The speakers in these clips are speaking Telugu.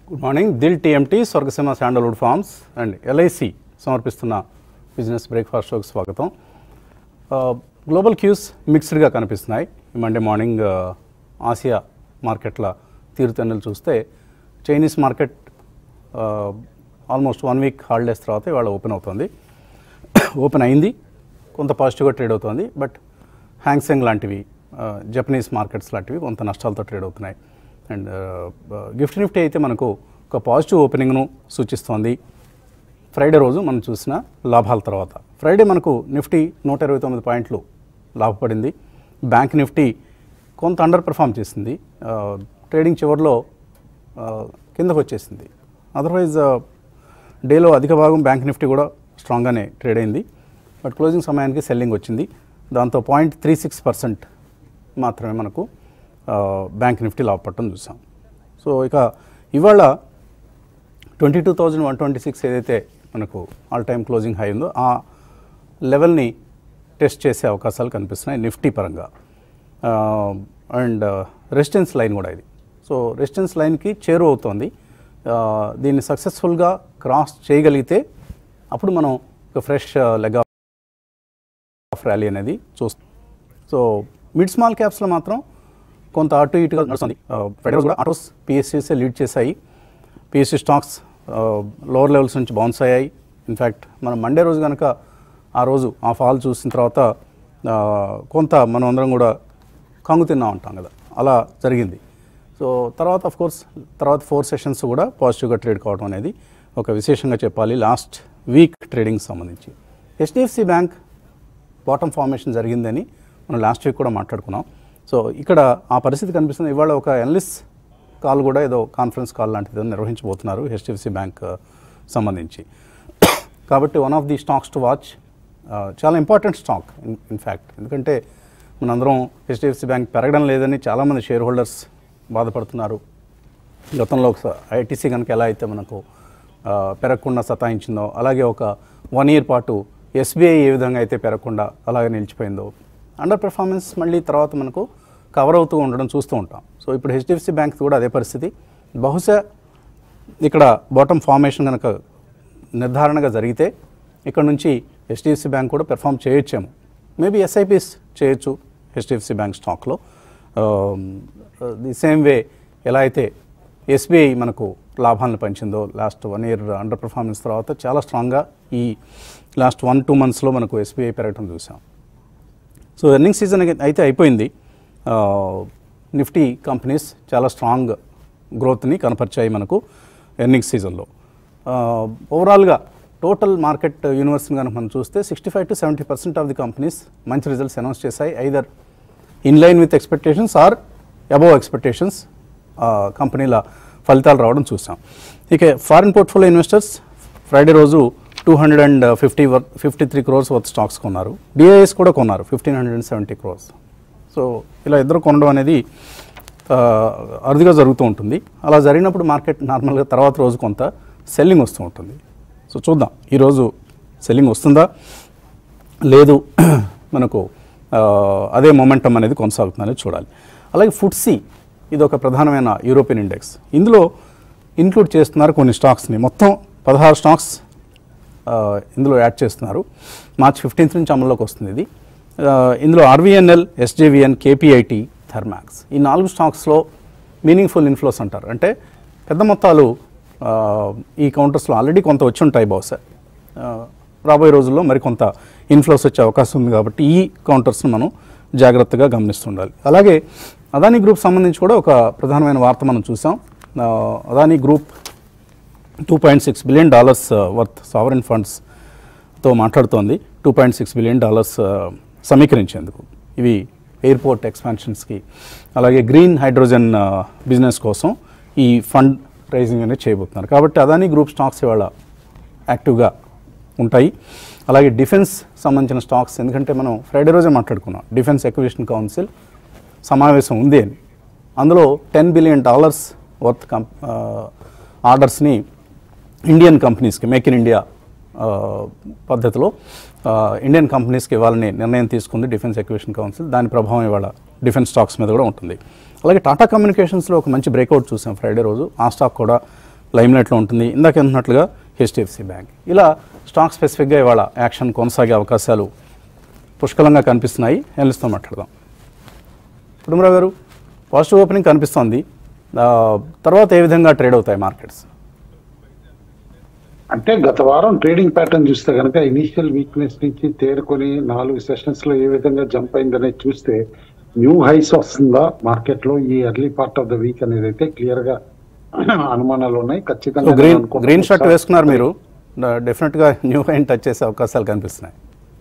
Good morning Dil TMT Swargaseema sandalwood farms and LIC సమర్పిస్తున్న బిజినెస్ బ్రేక్ఫాస్ట్ షోకి స్వాగతం గ్లోబల్ క్యూస్ మిక్స్డ్గా కనిపిస్తున్నాయి ఈ మండే మార్నింగ్ ఆ, ఆసియా మార్కెట్ల తీరుతెన్నులు చూస్తే Chinese market almost one week holidays తర్వాత ఇవాళ ఓపెన్ అవుతుంది ఓపెన్ అయింది కొంత పాజిటివ్గా ట్రేడ్ అవుతుంది బట్ హ్యాంగ్సెంగ్ లాంటివి ఆ, జపనీస్ మార్కెట్స్ లాంటివి కొంత నష్టాలతో ట్రేడ్ అవుతున్నాయి అండ్ గిఫ్ట్ నిఫ్టీ అయితే మనకు ఒక పాజిటివ్ ఓపెనింగ్ను సూచిస్తోంది ఫ్రైడే రోజు మనం చూసిన లాభాల తర్వాత ఫ్రైడే మనకు నిఫ్టీ నూట ఇరవై తొమ్మిది పాయింట్లు లాభపడింది బ్యాంక్ నిఫ్టీ కొంత అండర్ పెర్ఫామ్ చేసింది ఆ, ట్రేడింగ్ చివరిలో ఆ, కిందకు వచ్చేసింది అదర్వైజ్ ఆ, డేలో అధిక భాగం బ్యాంక్ నిఫ్టీ కూడా స్ట్రాంగ్గానే ట్రేడ్ అయింది బట్ క్లోజింగ్ సమయానికి సెల్లింగ్ వచ్చింది దాంతో పాయింట్ త్రీ సిక్స్ పర్సెంట్ మాత్రమే మనకు ఆ, బ్యాంక్ నిఫ్టీ లాభపడటం చూసాం సో ఇక ఇవాళ twenty two thousand one twenty six ఏదైతే మనకు ఆల్ టైమ్ క్లోజింగ్ హై ఉందో ఆ లెవెల్ని టెస్ట్ చేసే అవకాశాలు కనిపిస్తున్నాయి నిఫ్టీ పరంగా అండ్ రెసిస్టెన్స్ లైన్ కూడా ఇది సో రెసిస్టెన్స్ లైన్కి చేరువ అవుతోంది ఆ, దీన్ని సక్సెస్ఫుల్గా క్రాస్ చేయగలిగితే అప్పుడు మనం ఒక ఫ్రెష్ లెగ్ ఆఫ్ ర్యాలీ అనేది చూస్తాం సో మిడ్ స్మాల్ క్యాప్స్లో మాత్రం కొంత అటు ఇటుగా నడుస్తుంది ఫెడరల్ కూడా ఆటోస్ పిఎస్సీసే లీడ్ చేశాయి పిఎస్సీ స్టాక్స్ లోవర్ లెవెల్స్ నుంచి బౌన్స్ అయ్యాయి ఇన్ఫ్యాక్ట్ మనం మండే రోజు కనుక ఆ రోజు ఆ ఫాల్ చూసిన తర్వాత ఆ, కొంత మనం అందరం కూడా కంగు తిన్నాం అంటాం కదా అలా జరిగింది సో తర్వాత ఆఫ్ కోర్స్ తర్వాత ఫోర్ సెషన్స్ కూడా పాజిటివ్గా ట్రేడ్ కావడం అనేది ఒక విశేషంగా చెప్పాలి లాస్ట్ వీక్ ట్రేడింగ్ సంబంధించి హెచ్డిఎఫ్సి బ్యాంక్ బాటమ్ ఫార్మేషన్ జరిగిందని మనం లాస్ట్ వీక్ కూడా మాట్లాడుకున్నాం సో ఇక్కడ ఆ పరిస్థితి కనిపిస్తుంది ఇవాళ ఒక ఎనలిస్ట్ కాల్ కూడా ఏదో కాన్ఫరెన్స్ కాల్ లాంటిది ఏదో నిర్వహించబోతున్నారు హెచ్డిఎఫ్సి బ్యాంక్ ఆ, సంబంధించి కాబట్టి one of the stocks to watch చాలా ఇంపార్టెంట్ స్టాక్ ఇన్ ఇన్ఫ్యాక్ట్ ఎందుకంటే మనందరం హెచ్డిఎఫ్సి బ్యాంక్ పెరగడం లేదని చాలామంది షేర్ హోల్డర్స్ బాధపడుతున్నారు గతంలో ఒకసారి ఐటీసీ కనుక ఎలా అయితే మనకు ఆ, పెరగకుండా సతాయించిందో అలాగే ఒక వన్ ఇయర్ పాటు ఎస్బీఐ ఏ విధంగా అయితే పెరగకుండా అలాగే నిలిచిపోయిందో అండర్ పెర్ఫార్మెన్స్ మళ్ళీ తర్వాత మనకు కవర్ అవుతూ ఉండడం చూస్తూ ఉంటాం సో ఇప్పుడు హెచ్డిఎఫ్సి బ్యాంక్ కూడా అదే పరిస్థితి బహుశా ఇక్కడ బాటమ్ ఫార్మేషన్ కనుక నిర్ధారణగా జరిగితే ఇక్కడ నుంచి హెచ్డిఎఫ్సి బ్యాంక్ కూడా పెర్ఫామ్ చేయొచ్చేమో మేబీ ఎస్ఐపిస్ చేయొచ్చు హెచ్డిఎఫ్సి బ్యాంక్ స్టాక్లో ది సేమ్ వే ఎలా అయితే ఎస్బీఐ మనకు లాభాలను పంచిందో last one year under performance తర్వాత చాలా స్ట్రాంగ్గా ఈ లాస్ట్ వన్ టూ మంత్స్లో మనకు ఎస్బీఐ పెరగటం చూసాం సో ఎర్నింగ్ సీజన్ అయితే అయిపోయింది ఆ, నిఫ్టీ కంపెనీస్ చాలా స్ట్రాంగ్ గ్రోత్ని కనపరిచాయి మనకు ఎర్నింగ్ సీజన్లో ఓవరాల్గా టోటల్ మార్కెట్ యూనివర్స్ని కనుక మనం చూస్తే sixty five to seventy percent of the companies మంచి రిజల్ట్స్ అనౌన్స్ చేశాయి either in line with expectations or above expectations కంపెనీల ఫలితాలు రావడం చూసాం ఇక ఫారిన్ పోర్ట్ఫోలియో ఇన్వెస్టర్స్ ఫ్రైడే రోజు టూ హండ్రెడ్ అండ్ ఫిఫ్టీ వర్ fifty three crores worth stocks కొన్నారు డిఐఎస్ కూడా కొన్నారు fifteen hundred and seventy crores so ఇలా ఇద్దరు కొనడం అనేది ఆ, అరుదుగా జరుగుతూ ఉంటుంది అలా జరిగినప్పుడు మార్కెట్ నార్మల్గా తర్వాత రోజు కొంత సెల్లింగ్ వస్తూ ఉంటుంది సో చూద్దాం ఈరోజు సెల్లింగ్ వస్తుందా లేదు మనకు ఆ, అదే మొమెంటం అనేది కొనసాగుతుందని చూడాలి అలాగే ఫుడ్సీ ఇది ఒక ప్రధానమైన యూరోపియన్ ఇండెక్స్ ఇందులో ఇంక్లూడ్ చేస్తున్నారు కొన్ని స్టాక్స్ని మొత్తం పదహారు స్టాక్స్ ఆ, ఇందులో యాడ్ చేస్తున్నారు మార్చ్ ఫిఫ్టీన్త్ నుంచి అమల్లోకి వస్తుంది ఇది ఆ, ఇందులో ఆర్వీఎన్ఎల్ ఎస్జేవిఎన్ కేపీఐటి థర్మాక్స్ ఈ నాలుగు స్టాక్స్లో మీనింగ్ఫుల్ ఇన్ఫ్లోస్ అంటారు అంటే పెద్ద మొత్తాలు ఆ, ఈ కౌంటర్స్లో ఆల్రెడీ కొంత వచ్చి ఉంటాయి బహుశా ఆ, రాబోయే రోజుల్లో మరికొంత ఇన్ఫ్లోస్ వచ్చే అవకాశం ఉంది కాబట్టి ఈ కౌంటర్స్ను మనం జాగ్రత్తగా గమనిస్తుండాలి అలాగే అదానీ గ్రూప్ సంబంధించి కూడా ఒక ప్రధానమైన వార్త మనం చూసాం ఆ, Adani group two point six billion dollars worth sovereign ఫండ్స్తో మాట్లాడుతోంది two point six billion dollars సమీకరించేందుకు ఇవి ఎయిర్పోర్ట్ ఎక్స్పాన్షన్స్కి అలాగే గ్రీన్ హైడ్రోజన్ బిజినెస్ కోసం ఈ ఫండ్ రైజింగ్ అనేది చేయబోతున్నారు కాబట్టి అదానీ గ్రూప్ స్టాక్స్ ఇవాళ యాక్టివ్గా ఉంటాయి అలాగే డిఫెన్స్ సంబంధించిన స్టాక్స్ ఎందుకంటే మనం ఫ్రైడే రోజే మాట్లాడుకున్నాం డిఫెన్స్ ఎక్విజిషన్ కౌన్సిల్ సమావేశం ఉంది అని అందులో టెన్ బిలియన్ డాలర్స్ వర్త్ కం ఆర్డర్స్ని ఇండియన్ కంపెనీస్కి మేక్ ఇన్ ఇండియా ఆ, పద్ధతిలో ఆ, ఇండియన్ కంపెనీస్కి ఇవ్వాలని నిర్ణయం తీసుకుంది డిఫెన్స్ ఎక్విజిషన్ కౌన్సిల్ దాని ప్రభావం ఇవాళ డిఫెన్స్ స్టాక్స్ మీద కూడా ఉంటుంది అలాగే టాటా కమ్యూనికేషన్స్లో ఒక మంచి బ్రేక్అవుట్ చూసాం ఫ్రైడే రోజు ఆ స్టాక్ కూడా లైమ్లైట్లో ఉంటుంది ఇందాక అన్నట్లుగా హెచ్డిఎఫ్సి బ్యాంక్ ఇలా స్టాక్ స్పెసిఫిక్గా ఇవాళ యాక్షన్ కొనసాగే అవకాశాలు పుష్కలంగా కనిపిస్తున్నాయి ఎనలిస్ట్తో మాట్లాడదాం కుటుంబరావు గారు పాజిటివ్ ఓపెనింగ్ కనిపిస్తోంది ఆ, తర్వాత ఏ విధంగా ట్రేడ్ అవుతాయి మార్కెట్స్ అంటే గత వారం ట్రేడింగ్ ప్యాటర్న్ చూస్తే కనుక ఇనీషియల్ వీక్నెస్ నుంచి తేరుకొని నాలుగు సెషన్స్ లో ఏ విధంగా జంప్ అయిందనేది చూస్తే న్యూ హైస్ వస్తుందా మార్కెట్ లో ఈ early part of the week అనేది అయితే క్లియర్ గా అనుమానాలు ఉన్నాయి ఖచ్చితంగా గ్రీన్ నేను అనుకుంటున్నాను. గ్రీన్ షర్ట్ వేసుకున్నారు మీరు డెఫినెట్గా న్యూ హైన్ టచ్ చేసే అవకాశాలు కనిపిస్తున్నాయి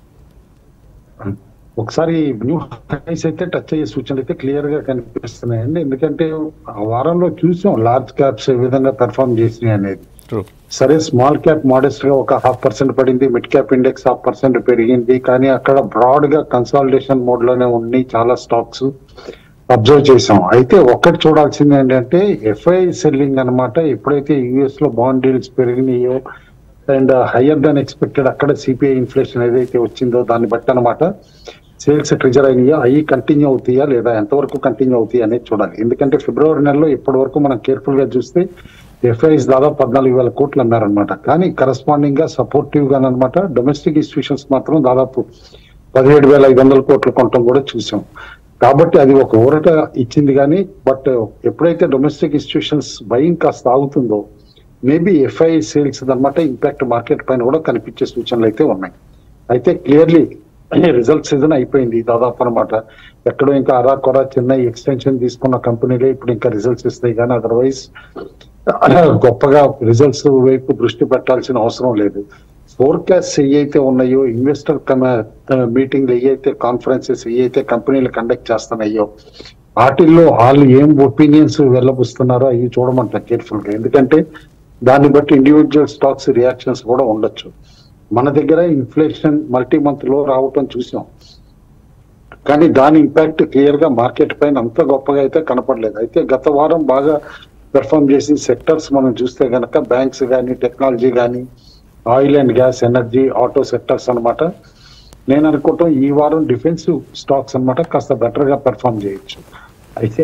ఒకసారి న్యూ హైస్ అయితే టచ్ అయ్యే సూచనలు అయితే క్లియర్ గా కనిపిస్తున్నాయండి ఎందుకంటే ఆ వారంలో చూసాం లార్జ్ క్యాప్స్ ఏ విధంగా పెర్ఫార్మ్ చేసినాయి అనేది ట్రూ సరే స్మాల్ క్యాప్ మోడెస్ట్ గా ఒక హాఫ్ పర్సెంట్ పడింది mid cap index half percent పెరిగింది కానీ అక్కడ బ్రాడ్ గా కన్సాలిడేషన్ మోడ్ లోనే ఉన్నాయి చాలా స్టాక్స్ అబ్జర్వ్ చేసాం అయితే ఒక్కటి చూడాల్సింది ఏంటంటే ఎఫ్ఐ సెల్లింగ్ అన్నమాట ఎప్పుడైతే యుఎస్ లో బాండ్ డీల్స్ పెరిగినాయో అండ్ హయ్యర్ దాన్ ఎక్స్పెక్టెడ్ అక్కడ సిపిఐ ఇన్ఫ్లేషన్ ఏదైతే వచ్చిందో దాన్ని బట్టి అనమాట సేల్స్ ట్రిజర్ అయినాయో అవి కంటిన్యూ అవుతాయా లేదా ఎంతవరకు కంటిన్యూ అవుతాయి అనేది చూడాలి ఎందుకంటే ఫిబ్రవరి నెలలో ఇప్పటి వరకు మనం కేర్ఫుల్ గా చూస్తే ఎఫ్ఐఎస్ దాదాపు పద్నాలుగు వేల కోట్లు అన్నారనమాట కానీ కరస్పాండింగ్ గా సపోర్టివ్ గా అనమాట డొమెస్టిక్ ఇన్స్టిట్యూషన్స్ మాత్రం దాదాపు పదిహేడు వేల ఐదు వందల కోట్లు కొనటం కూడా చూసాం కాబట్టి అది ఒక ఊరట ఇచ్చింది కానీ బట్ ఎప్పుడైతే డొమెస్టిక్ ఇన్స్టిట్యూషన్స్ బయింగ్ కాస్త ఆగుతుందో మేబీ ఎఫ్ఐ సేల్స్ అనమాట ఇంపాక్ట్ మార్కెట్ పైన కూడా కనిపించే సూచనలు అయితే ఉన్నాయి అయితే క్లియర్లీ రిజల్ట్ సీజన్ అయిపోయింది దాదాపు అనమాట ఎక్కడో ఇంకా అరా కొర చిన్న ఎక్స్టెన్షన్ తీసుకున్న కంపెనీలే ఇప్పుడు ఇంకా రిజల్ట్స్ ఇస్తాయి కానీ అదర్వైజ్ గొప్పగా రిజల్ట్స్ వైపు దృష్టి పెట్టాల్సిన అవసరం లేదు ఫోర్కాస్ట్ ఏవైతే ఉన్నాయో ఇన్వెస్టర్ మీటింగ్లు ఏవైతే కాన్ఫరెన్సెస్ ఏవైతే కంపెనీలు కండక్ట్ చేస్తున్నాయో వాటిల్లో వాళ్ళు ఏం ఒపీనియన్స్ వెళ్ళబుస్తున్నారో అవి చూడమంటారు కేర్ఫుల్ గా ఎందుకంటే దాన్ని బట్టి ఇండివిజువల్ స్టాక్స్ రియాక్షన్స్ కూడా ఉండొచ్చు మన దగ్గర ఇన్ఫ్లేషన్ మల్టీ మంత్ లో రావటం చూసాం కానీ దాని ఇంపాక్ట్ క్లియర్ గా మార్కెట్ పైన అంత గొప్పగా అయితే కనపడలేదు అయితే గత వారం బాగా పెర్ఫామ్ చేసిన సెక్టర్స్ మనం చూస్తే గనక బ్యాంక్స్ కానీ టెక్నాలజీ కానీ oil and gas energy auto sectors అన్నమాట నేను అనుకుంటాం ఈ వారం డిఫెన్సివ్ స్టాక్స్ అన్నమాట కాస్త బెటర్ గా పెర్ఫామ్ చేయొచ్చు అయితే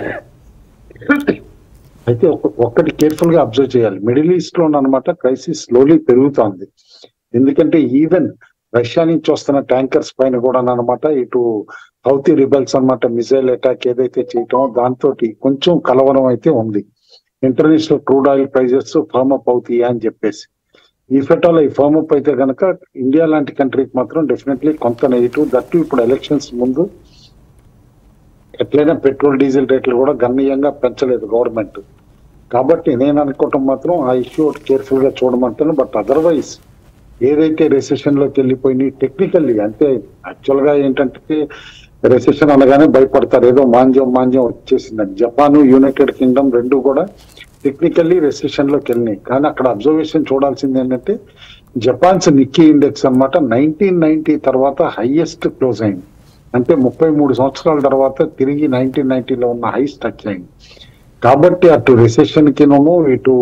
అయితే ఒక- ఒక్కటి కేర్ఫుల్ గా అబ్జర్వ్ చేయాలి మిడిల్ ఈస్ట్ లో అనమాట క్రైసిస్ స్లోలీ పెరుగుతోంది ఎందుకంటే ఈవెన్ రష్యా నుంచి వస్తున్న ట్యాంకర్స్ పైన కూడా అనమాట ఇటు హౌతీ రిబల్స్ అన్నమాట మిసైల్ అటాక్ ఏదైతే చేయటం దాంతో కొంచెం కలవరం అయితే ఉంది international crude oil prices firm up అవుతాయా అని చెప్పేసి ఈ ఫెటాల్ ఈ ఫర్మ్ అప్ అయితే కనుక ఇండియా లాంటి కంట్రీకి మాత్రం డెఫినెట్లీ కొంత నెగిటివ్ దట్టు ఇప్పుడు ఎలక్షన్స్ ముందు ఎట్లయినా పెట్రోల్ డీజిల్ రేట్లు కూడా గణనీయంగా పెంచలేదు గవర్నమెంట్ కాబట్టి నేను అనుకోవటం మాత్రం ఆ ఇష్యూ కేర్ఫుల్ గా చూడమంటాను బట్ అదర్వైజ్ ఏదైతే రెసెషన్ లోకి వెళ్ళిపోయినాయి టెక్నికల్లీ అంటే యాక్చువల్ గా ఏంటంటే రెసెషన్ అనగానే భయపడతారు ఏదో మాంద్యం మాంద్యం వచ్చేసిందని జపాన్ యునైటెడ్ కింగ్డమ్ రెండు కూడా టెక్నికల్లీ రెసెషన్ లోకి వెళ్ళినాయి కానీ అక్కడ అబ్జర్వేషన్ చూడాల్సింది ఏంటంటే జపాన్స్ నిక్కీ ఇండెక్స్ అన్నమాట నైన్టీన్ నైన్టీ తర్వాత హైయెస్ట్ క్లోజ్ అయింది అంటే ముప్పై మూడు సంవత్సరాల తర్వాత తిరిగి నైన్టీన్ నైన్టీలో ఉన్న హైస్ టచ్ అయింది కాబట్టి అటు రిసెషన్ కినము ఇటు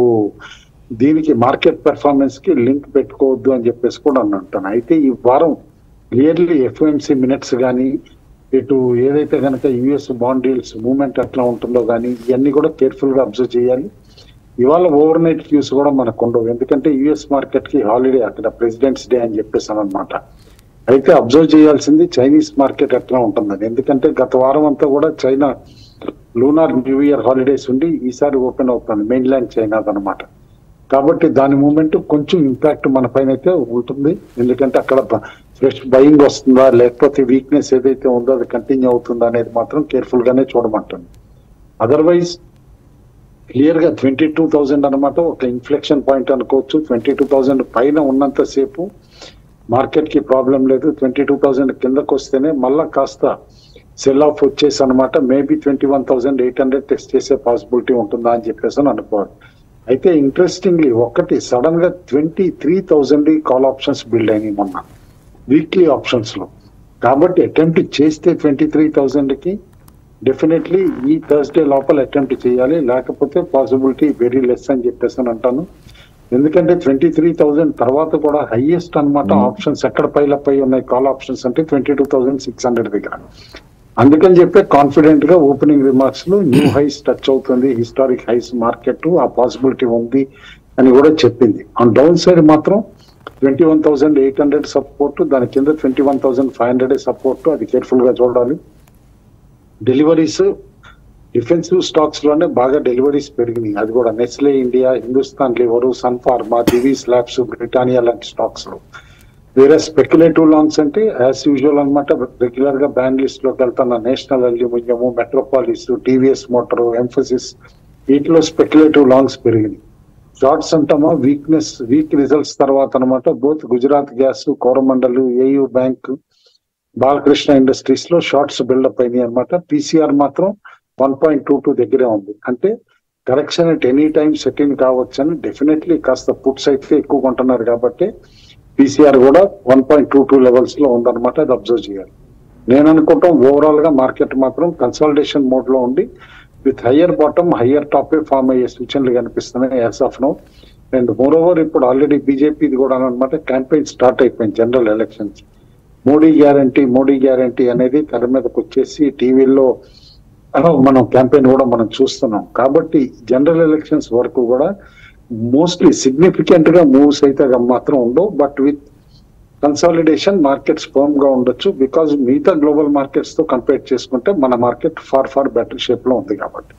దీనికి మార్కెట్ పెర్ఫార్మెన్స్ కి లింక్ పెట్టుకోవద్దు అని చెప్పేసి కూడా అని అంటాను అయితే ఈ వారం క్లియర్లీ ఎఫ్ఎంసి మినిట్స్ కానీ ఇటు ఏదైతే కనుక యుఎస్ బాండ్ డీల్స్ మూవ్మెంట్ ఎట్లా ఉంటుందో కానీ ఇవన్నీ కూడా కేర్ఫుల్ గా అబ్జర్వ్ చేయాలి ఇవాళ ఓవర్ నైట్ క్యూస్ కూడా మనకు ఉండవు ఎందుకంటే యుఎస్ మార్కెట్ కి హాలిడే అక్కడ ప్రెసిడెంట్స్ డే అని చెప్పేసాను అనమాట అయితే అబ్జర్వ్ చేయాల్సింది చైనీస్ మార్కెట్ ఎట్లా ఉంటుందని ఎందుకంటే గత వారం అంతా కూడా China lunar new year holidays ఉండి ఈసారి ఓపెన్ అవుతుంది మెయిన్ ల్యాండ్ చైనా అనమాట కాబట్టి దాని మూమెంట్ కొంచెం ఇంపాక్ట్ మన పైన అయితే ఉంటుంది ఎందుకంటే అక్కడ ఫ్రెష్ బయింగ్ వస్తుందా లేకపోతే వీక్నెస్ ఏదైతే ఉందో అది కంటిన్యూ అవుతుందా అనేది మాత్రం కేర్ఫుల్ గానే చూడమంటుంది అదర్వైజ్ క్లియర్ గా ట్వంటీ టూ థౌజండ్ అనమాట ఒక ఇన్ఫ్లెక్షన్ పాయింట్ అనుకోవచ్చు ట్వంటీ టూ థౌజండ్ పైన ఉన్నంత సేపు మార్కెట్ కి ప్రాబ్లం లేదు ట్వంటీ టూ థౌజండ్ కిందకు వస్తేనే మళ్ళా కాస్త సెల్ ఆఫ్ వచ్చేసి అనమాట maybe twenty one thousand eight hundred test చేసే పాసిబిలిటీ ఉంటుందా అని చెప్పేసి అని అనుకోవాలి అయితే ఇంట్రెస్టింగ్లీ ఒకటి సడన్ గా twenty three thousand call options build అయినాయి మొన్న వీక్లీ ఆప్షన్స్ లో కాబట్టి అటెంప్ట్ చేస్తే ట్వంటీ త్రీ థౌసండ్ కి డెఫినెట్లీ ఈ థర్స్డే లోపల అటెంప్ట్ చేయాలి లేకపోతే పాసిబిలిటీ వెరీ లెస్ అని చెప్పేసి అని అంటాను ఎందుకంటే ట్వంటీ త్రీ థౌసండ్ తర్వాత కూడా హైయెస్ట్ అన్నమాట ఆప్షన్స్ ఎక్కడ పైలప్ అయి ఉన్నాయి కాల్ ఆప్షన్స్ అంటే twenty two thousand six hundred దగ్గర అందుకని చెప్పే కాన్ఫిడెంట్ గా ఓపెనింగ్ రిమార్క్స్ లో న్యూ హైస్ టచ్ అవుతుంది హిస్టారిక్ హైస్ మార్కెట్ ఆ పాసిబిలిటీ ఉంది అని కూడా చెప్పింది ఆన్ డౌన్ సైడ్ మాత్రం twenty one thousand eight hundred support దాని కింద twenty one thousand five hundred support అది కేర్ఫుల్ గా చూడాలి డెలివరీస్ డిఫెన్సివ్ స్టాక్స్ లోనే బాగా డెలివరీస్ పెరిగినాయి అది కూడా Nestle India Hindustan Lever Sun Pharma Divi's Labs Britannia లాంటి స్టాక్స్ లో వేరే స్పెక్యులేటివ్ లాంగ్స్ అంటే యాజ్ యూజువల్ అనమాట రెగ్యులర్ గా బ్యాన్ లిస్ట్ లోకి వెళ్తున్న National Aluminium Metropolis TVS Motor Mphasis వీటిలో స్పెక్యులేటివ్ లాంగ్స్ పెరిగినాయి షార్ట్స్ అంటామా వీక్నెస్ వీక్ రిజల్ట్స్ తర్వాత అనమాట both Gujarat Gas Coromandel AU Bank Balakrishna Industries లో షార్ట్స్ బిల్డప్ అయినాయి అనమాట పీసీఆర్ మాత్రం వన్ పాయింట్ టూ టూ దగ్గరే ఉంది అంటే correction at any time settle కావచ్చు అని డెఫినెట్లీ కాస్త పుట్స్ అయితే ఎక్కువ కొంటున్నారు కాబట్టి పీసీఆర్ కూడా one point two two levels లో ఉందన్నమాట అది అబ్జర్వ్ చేయాలి నేను అనుకుంటాం ఓవరాల్ గా మార్కెట్ మాత్రం కన్సల్టేషన్ మోడ్ లో ఉండి with higher bottom higher top form అయ్యే సూచనలు కనిపిస్తున్నాయి as of now and more moreover ఇప్పుడు ఆల్రెడీ బీజేపీది కూడా అనమాట క్యాంపెయిన్ స్టార్ట్ అయిపోయింది general elections Modi guarantee Modi guarantee అనేది తెర మీదకి వచ్చేసి టీవీల్లో మనం క్యాంపెయిన్ కూడా మనం చూస్తున్నాం కాబట్టి జనరల్ ఎలక్షన్స్ వరకు కూడా మోస్ట్లీ సిగ్నిఫికెంట్ గా మూవ్స్ అయితే మాత్రం ఉండవు but with consolidation markets firm గా ఉండొచ్చు బికాజ్ మిగతా గ్లోబల్ మార్కెట్స్ తో కంపేర్ చేసుకుంటే మన market far far better shape లో ఉంది కాబట్టి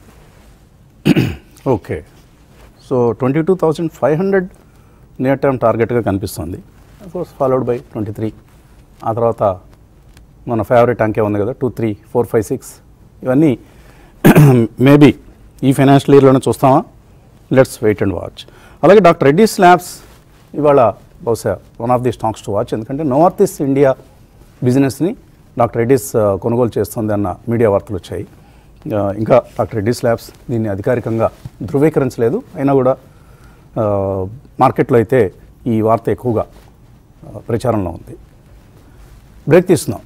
okay so twenty two thousand five hundred near term టార్గెట్గా కనిపిస్తుంది course followed by twenty three ఆ తర్వాత మన ఫేవరెట్ అంకే ఉంది కదా two three four five six ఇవన్నీ మేబీ ఈ ఫైనాన్షియల్ ఇయర్లోనే చూస్తామా లెట్స్ వెయిట్ అండ్ వాచ్ అలాగే డాక్టర్ రెడ్డిస్ ల్యాబ్స్ ఇవాళ బహుశా one of the stocks to watch ఎందుకంటే నార్త్ ఈస్ట్ ఇండియా బిజినెస్ని డాక్టర్ రెడ్డిస్ ఆ, కొనుగోలు చేస్తుంది అన్న మీడియా వార్తలు వచ్చాయి ఆ, ఇంకా డాక్టర్ రెడ్డిస్ ల్యాబ్స్ దీన్ని అధికారికంగా ధృవీకరించలేదు అయినా కూడా ఆ, మార్కెట్లో అయితే ఈ వార్త ఎక్కువగా ఆ, ప్రచారంలో ఉంది బ్రేక్ తీస్తున్నాం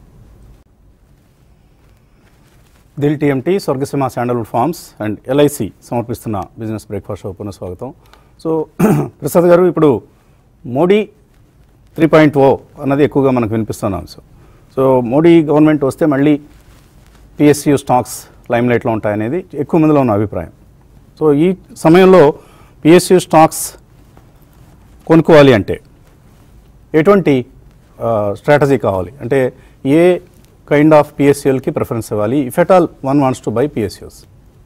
Dil TMT Swargaseema sandalwood farms and LIC సమర్పిస్తున్న బిజినెస్ బ్రేక్ఫాస్ట్ షో పునఃస్వాగతం సో ప్రసాద్ గారు ఇప్పుడు మోడీ త్రీ పాయింట్ ఓ అన్నది ఎక్కువగా మనకు వినిపిస్తున్న అంశం సో మోడీ గవర్నమెంట్ వస్తే మళ్ళీ పిఎస్యు స్టాక్స్ లైమ్లైట్లో ఉంటాయనేది ఎక్కువ మందిలో ఉన్న అభిప్రాయం సో ఈ సమయంలో పిఎస్యు స్టాక్స్ కొనుక్కోవాలి అంటే ఎటువంటి స్ట్రాటజీ కావాలి అంటే ఏ కైండ్ ఆఫ్ పిఎస్యూఎల్కి ప్రిఫరెన్స్ ఇవ్వాలి if at all one wants to buy PSUs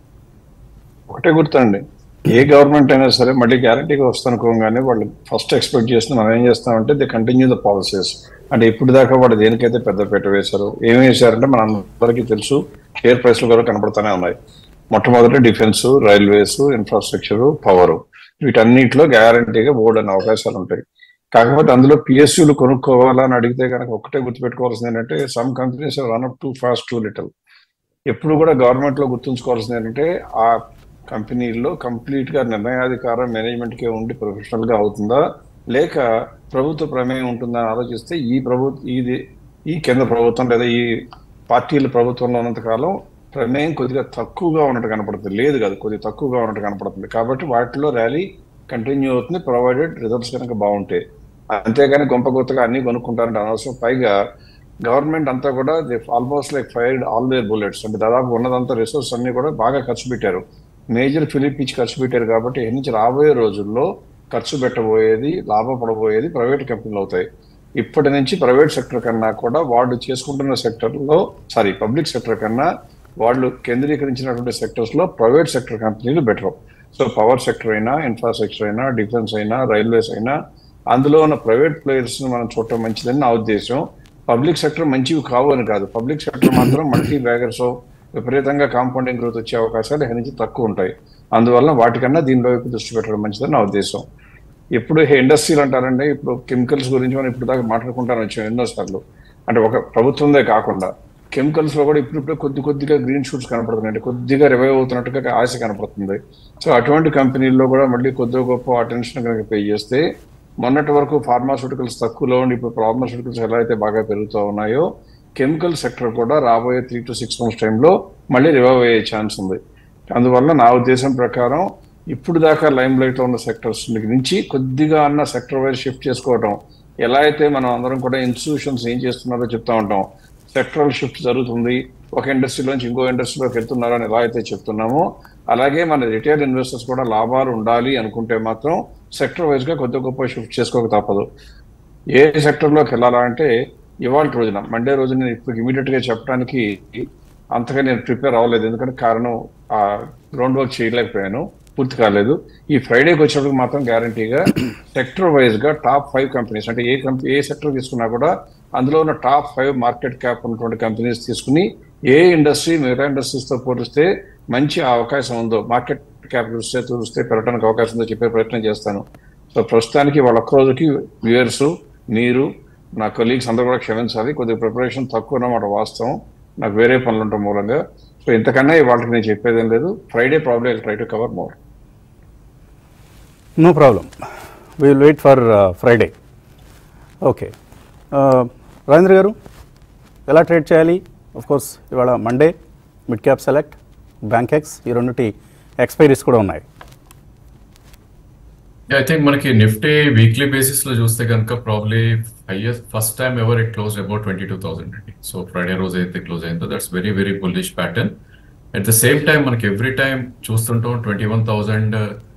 ఒకటే గుర్తండి ఏ గవర్నమెంట్ అయినా సరే మళ్ళీ గ్యారంటీగా వస్తానుకోగానే వాళ్ళు ఫస్ట్ ఎక్స్పెక్ట్ చేసిన మనం ఏం చేస్తామంటే ది కంటిన్యూ ద పాలసీస్ అంటే ఇప్పుడు దాకా వాళ్ళు దేనికైతే పెద్దపీట వేశారు ఏం వేశారంటే మన అందరికీ తెలుసు షేర్ ప్రైస్లు కూడా కనపడుతూనే ఉన్నాయి మొట్టమొదటి డిఫెన్స్ రైల్వేస్ ఇన్ఫ్రాస్ట్రక్చర్ పవర్ వీటన్నిటిలో గ్యారంటీగా బోర్డు అనే అవకాశాలు ఉంటాయి కాకపోతే అందులో పిఎస్యూలు కొనుక్కోవాలని అడిగితే కనుక ఒకటే గుర్తుపెట్టుకోవాల్సింది ఏంటంటే some companies run up too fast too little ఎప్పుడు కూడా గవర్నమెంట్ లో గుర్తుంచుకోవాల్సింది ఏంటంటే ఆ కంపెనీల్లో కంప్లీట్ గా నిర్ణయాధికారం మేనేజ్మెంట్ కే ఉండి ప్రొఫెషనల్ గా అవుతుందా లేక ప్రభుత్వ ప్రమేయం ఉంటుందా అని ఆలోచిస్తే ఈ ప్రభుత్వ ఇది ఈ కేంద్ర ప్రభుత్వం లేదా ఈ పార్టీల ప్రభుత్వంలో ఉన్నంత కాలం ప్రమేయం కొద్దిగా తక్కువగా ఉన్నట్టు కనపడుతుంది లేదు కాదు కొద్దిగా తక్కువగా ఉన్నట్టు కనపడుతుంది కాబట్టి వాటిలో ర్యాలీ కంటిన్యూ అవుతుంది ప్రొవైడెడ్ రిజల్ట్స్ కనుక బాగుంటాయి అంతేగాని గొంప గొత్తగా అన్ని కొనుక్కుంటారంటే అనవసరం పైగా గవర్నమెంట్ అంతా కూడా almost like fired all their bullets అంటే దాదాపు ఉన్నదంతా రిసోర్స్ అన్ని కూడా బాగా ఖర్చు పెట్టారు మేజర్ ఫిలిప్ ఇచ్చి ఖర్చు పెట్టారు కాబట్టి ఇక్కడి నుంచి రాబోయే రోజుల్లో ఖర్చు పెట్టబోయేది లాభపడబోయేది ప్రైవేట్ కంపెనీలు అవుతాయి ఇప్పటి నుంచి ప్రైవేట్ సెక్టర్ కన్నా కూడా వాళ్ళు చేసుకుంటున్న సెక్టర్లో సారీ పబ్లిక్ సెక్టర్ కన్నా వాళ్ళు కేంద్రీకరించినటువంటి సెక్టర్స్ లో ప్రైవేట్ సెక్టర్ కంపెనీలు బెటర్ సో పవర్ సెక్టర్ అయినా ఇన్ఫ్రాస్ట్రక్చర్ అయినా డిఫెన్స్ అయినా రైల్వేస్ అయినా అందులో ఉన్న ప్రైవేట్ ప్లేయర్స్ మనం చూడటం మంచిదని నా ఉద్దేశం పబ్లిక్ సెక్టర్ మంచివి కావు అని కాదు పబ్లిక్ సెక్టర్ మాత్రం మల్టీ బ్యాగర్స్ విపరీతంగా కాంపౌండింగ్ గ్రోత్ వచ్చే అవకాశాలు ఇక్కడి నుంచి తక్కువ ఉంటాయి అందువల్ల వాటికన్నా దీని వైపు దృష్టి పెట్టడం మంచిదని నా ఉద్దేశం ఇప్పుడు ఇండస్ట్రీలు అంటారంటే ఇప్పుడు కెమికల్స్ గురించి మనం ఇప్పుడు దాకా మాట్లాడుకుంటాను వచ్చాం ఎన్నోసార్లు అంటే ఒక ప్రభుత్వందే కాకుండా కెమికల్స్ లో కూడా ఇప్పుడు కొద్ది కొద్దిగా గ్రీన్ షూట్స్ కనపడుతున్నాయి కొద్దిగా రివైవ్ అవుతున్నట్టుగా ఆశ కనపడుతుంది సో అటువంటి కంపెనీల్లో కూడా మళ్ళీ కొద్దిగా గొప్ప అటెన్షన్ కనుక పే చేస్తే మొన్నటి వరకు ఫార్మాస్యూటికల్స్ తక్కువలో ఉండి ఇప్పుడు ఫార్మాస్యూటికల్స్ ఎలా అయితే బాగా పెరుగుతూ ఉన్నాయో కెమికల్ సెక్టర్ కూడా రాబోయే త్రీ టు సిక్స్ మంత్స్ టైంలో మళ్ళీ రివైవ్ అయ్యే ఛాన్స్ ఉంది అందువల్ల నా ఉద్దేశం ప్రకారం ఇప్పుడు దాకా లైమ్ లైట్ లో ఉన్న సెక్టర్స్ నుంచి కొద్దిగా అన్న సెక్టర్ వైజ్ షిఫ్ట్ చేసుకోవటం ఎలా అయితే మనం అందరం కూడా ఇన్స్టిట్యూషన్స్ ఏం చేస్తున్నారో చెప్తా ఉంటాం సెక్టరల్ షిఫ్ట్ జరుగుతుంది ఒక ఇండస్ట్రీలోంచి ఇంకో ఇండస్ట్రీలోకి వెళ్తున్నారు అని ఎలా అయితే చెప్తున్నామో అలాగే మన రిటైల్ ఇన్వెస్టర్స్ కూడా లాభాలు ఉండాలి అనుకుంటే మాత్రం సెక్టర్ వైజ్ గా కొద్ది గొప్ప షిఫ్ట్ చేసుకోక తప్పదు ఏ సెక్టర్లోకి వెళ్ళాలంటే ఇవాళ రోజున మండే రోజున నేను ఇప్పుడు ఇమీడియట్ గా చెప్పడానికి అంతగా నేను ప్రిపేర్ అవ్వలేదు ఎందుకంటే కారణం ఆ గ్రౌండ్ వర్క్ చేయలేకపోయాను పూర్తి కాలేదు ఈ ఫ్రైడేకి వచ్చినప్పుడు మాత్రం గ్యారంటీగా సెక్టర్ వైజ్ గా టాప్ ఫైవ్ కంపెనీస్ అంటే ఏ కంపెనీ ఏ సెక్టర్ తీసుకున్నా కూడా అందులో ఉన్న టాప్ ఫైవ్ మార్కెట్ క్యాప్ ఉన్నటువంటి కంపెనీస్ తీసుకుని ఏ ఇండస్ట్రీ మిగతా ఇండస్ట్రీస్ తో పోలిస్తే మంచి అవకాశం ఉందో మార్కెట్ క్యాప్ చూస్తే చూస్తే పెరగడానికి అవకాశం ఉందో చెప్పే ప్రయత్నం చేస్తాను సో ప్రస్తుతానికి వాళ్ళ ఒక్క రోజుకి వ్యూయర్స్ మీరు నా కొలీగ్స్ అందరూ కూడా క్షమించాలి కొద్దిగా ప్రిపరేషన్ తక్కువ అన్నమాట వాస్తవం నాకు వేరే పనులు ఉండటం మూలంగా సో ఇంతకన్నా వాళ్ళకి నేను చెప్పేదేం లేదు Friday problem try to cover more no problem we will wait for Friday okay Rajendra garu ఎలా ట్రేడ్ చేయాలి ఆఫ్ కోర్స్ ఇవాళ Monday mid cap select bank ఎక్స్ ఈ రెండుటి ఎక్స్పైరీస్ కూడా ఉన్నాయి ఐ థింక్ మనకి నిఫ్టీ వీక్లీ బేసిస్ లో చూస్తే కనుక probably highest first time ever it close about twenty two thousand అండి సో ఫ్రైడే రోజు అయితే క్లోజ్ అయిందో that's very very bullish pattern at the same time మనకి ఎవ్రీ టైం చూస్తుంటాం twenty one thousand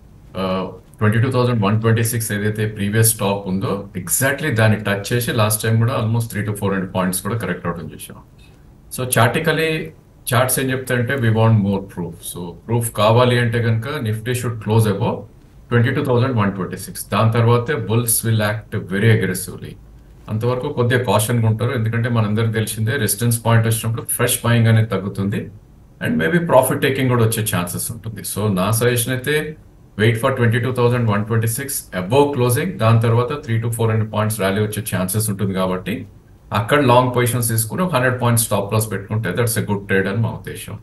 twenty two thousand one twenty six ఏదైతే ప్రీవియస్ స్టాప్ ఉందో ఎగ్జాక్ట్లీ దాన్ని టచ్ చేసి లాస్ట్ టైం కూడా almost three to four hundred points కూడా కరెక్ట్ అవడం చేసాం సో చార్టికలీ చార్ట్స్ ఏం చెప్తాయంటే we want more proof so proof కావాలి అంటే కనుక Nifty should close above twenty two thousand one twenty six దాని తర్వాతే bulls will act very aggressively అంతవరకు కొద్దిగా కాషన్గా ఉంటారు ఎందుకంటే మనందరికి తెలిసిందే రెసిడెన్స్ పాయింట్ వచ్చినప్పుడు ఫ్రెష్ బయింగ్ అనేది తగ్గుతుంది అండ్ మేబీ ప్రాఫిట్ టేకింగ్ కూడా వచ్చే ఛాన్సెస్ ఉంటుంది సో నా సజెషన్ అయితే wait for twenty two thousand one twenty six above closing దాని తర్వాత three to four hundred points rally వచ్చే ఛాన్సెస్ ఉంటుంది కాబట్టి అక్కడ లాంగ్ పొజిషన్స్ తీసుకుని ఒక హండ్రెడ్ పాయింట్స్ స్టాప్ లాస్ పెట్టుకుంటే దట్స్ ఎ గుడ్ ట్రేడ్ అని మా ఉద్దేశం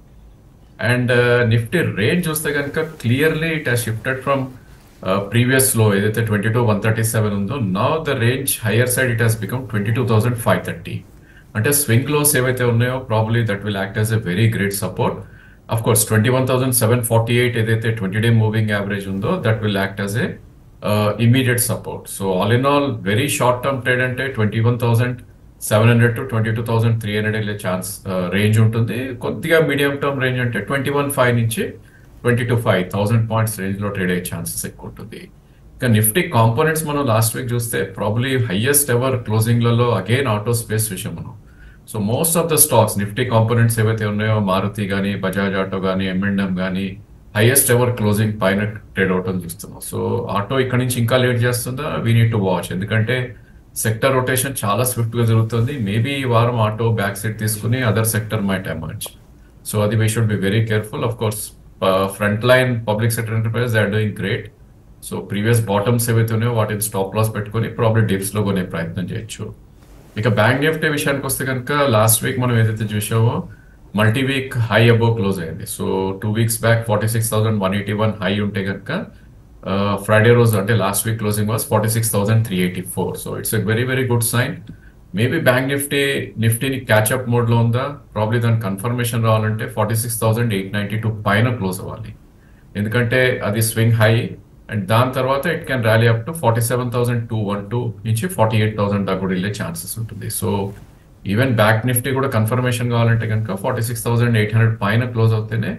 అండ్ నిఫ్టీ రేంజ్ చూస్తే కనుక clearly it has shifted from previous low ఏదైతే twenty two one thirty seven ఉందో now the range higher side it has become twenty two thousand five thirty అంటే స్వింగ్ లోస్ ఏవైతే ఉన్నాయో probably that will act as a very great support of course twenty one thousand seven forty eight ఏదైతే ట్వంటీ డే మూవింగ్ యావరేజ్ ఉందో that will act as a immediate support so all in all very short term trade అంటే twenty one thousand seven hundred to twenty two thousand three hundred వెళ్ళే ఛాన్స్ రేంజ్ ఉంటుంది కొద్దిగా మీడియం టర్మ్ రేంజ్ అంటే ట్వంటీ వన్ ఫైవ్ నుంచి twenty two five thousand points range లో ట్రేడ్ అయ్యే ఛాన్సెస్ ఎక్కువ ఉంటుంది ఇంకా నిఫ్టీ కాంపోనెంట్స్ మనం లాస్ట్ వీక్ చూస్తే ప్రాబ్లీ హైయెస్ట్ ఎవర్ క్లోజింగ్లలో అగైన్ ఆటో స్పేస్ విషయం మనం so most of the stocks Nifty components ఏవైతే ఉన్నాయో మారుతి కానీ బజాజ్ ఆటో కానీ ఎంఎండ్ఎం కానీ హైయెస్ట్ ఎవర్ క్లోజింగ్ పైన ట్రేడ్ అవటం చూస్తున్నాం సో ఆటో ఇక్కడ నుంచి ఇంకా లేట్ చేస్తుందా వీ నీడ్ టు వాచ్ ఎందుకంటే సెక్టర్ రొటేషన్ చాలా స్విఫ్ట్ గా జరుగుతుంది మేబీ ఈ వారం ఆటో బ్యాక్ సైడ్ తీసుకుని other sector might emerge so అది we should be very careful of course front line public sector enterprise they are doing great so previous bottoms ఏవైతే ఉన్నాయో వాటిని స్టాప్ లాస్ పెట్టుకొని ప్రాబ్లీ డిప్స్ లో కొనే ప్రయత్నం చేయొచ్చు ఇక బ్యాంక్ నిఫ్టీ విషయానికి వస్తే కనుక లాస్ట్ వీక్ మనం ఏదైతే చూసామో multi week high above close అయింది so two weeks back forty six thousand one eighty one high ఉంటే కనుక ఫ్రైడే రోజు అంటే last week closing was forty six thousand three eighty four so it's a very very good sign maybe Bank Nifty నిఫ్టీని క్యాచ్అప్ మోడ్ లో ఉందా ప్రాబ్లీ దాని కన్ఫర్మేషన్ రావాలంటే forty six thousand eight ninety two పైన క్లోజ్ అవ్వాలి ఎందుకంటే అది స్వింగ్ హై అండ్ దాని తర్వాత it can rally up to forty seven thousand two one two నుంచి ఫార్టీ ఎయిట్ థౌసండ్ దాకా కూడా వెళ్ళే ఛాన్సెస్ ఉంటుంది సో ఈవెన్ బ్యాక్ నిఫ్టీ కూడా కన్ఫర్మేషన్ కావాలంటే కనుక forty six thousand eight hundred పైన క్లోజ్ అవుతేనే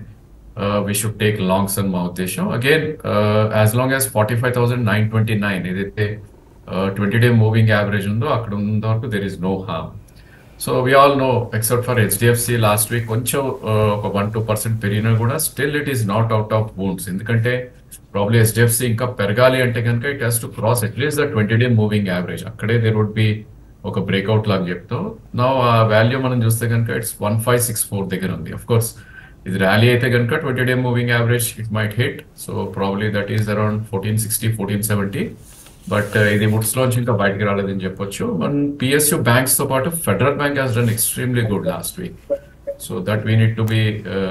వీ షుడ్ టేక్ లాంగ్స్ అని మా ఉద్దేశం again as long as forty five thousand nine twenty nine ఏదైతే ట్వంటీ డే మూవింగ్ యావరేజ్ ఉందో అక్కడ ఉన్నంత వరకు there is no harm so we all know except for HDFC last week కొంచెం ఒక వన్ టూ పర్సెంట్ పెరిగినా కూడా still it is not out of boons ఎందుకంటే ప్రాబ్లీ హెచ్డిఎఫ్సి ఇంకా పెరగాలి అంటే కనుక it has to cross at least the twenty day moving average అక్కడే దేర్ వుడ్ బి ఒక బ్రేక్అవుట్ లాగా చెప్తాం నా ఆ వాల్యూ మనం చూస్తే కనుక it's one five six four దగ్గర ఉంది అఫ్ కోర్స్ ఇది ర్యాలీ అయితే కనుక twenty day moving average it might hit so probably that is around fourteen sixty fourteen seventy but ఇది వుడ్స్ లోంచి ఇంకా బయటకు రాలేదని చెప్పొచ్చు మన పిఎస్యు బ్యాంక్స్ తో పాటు Federal Bank has done extremely good last week so that we need to be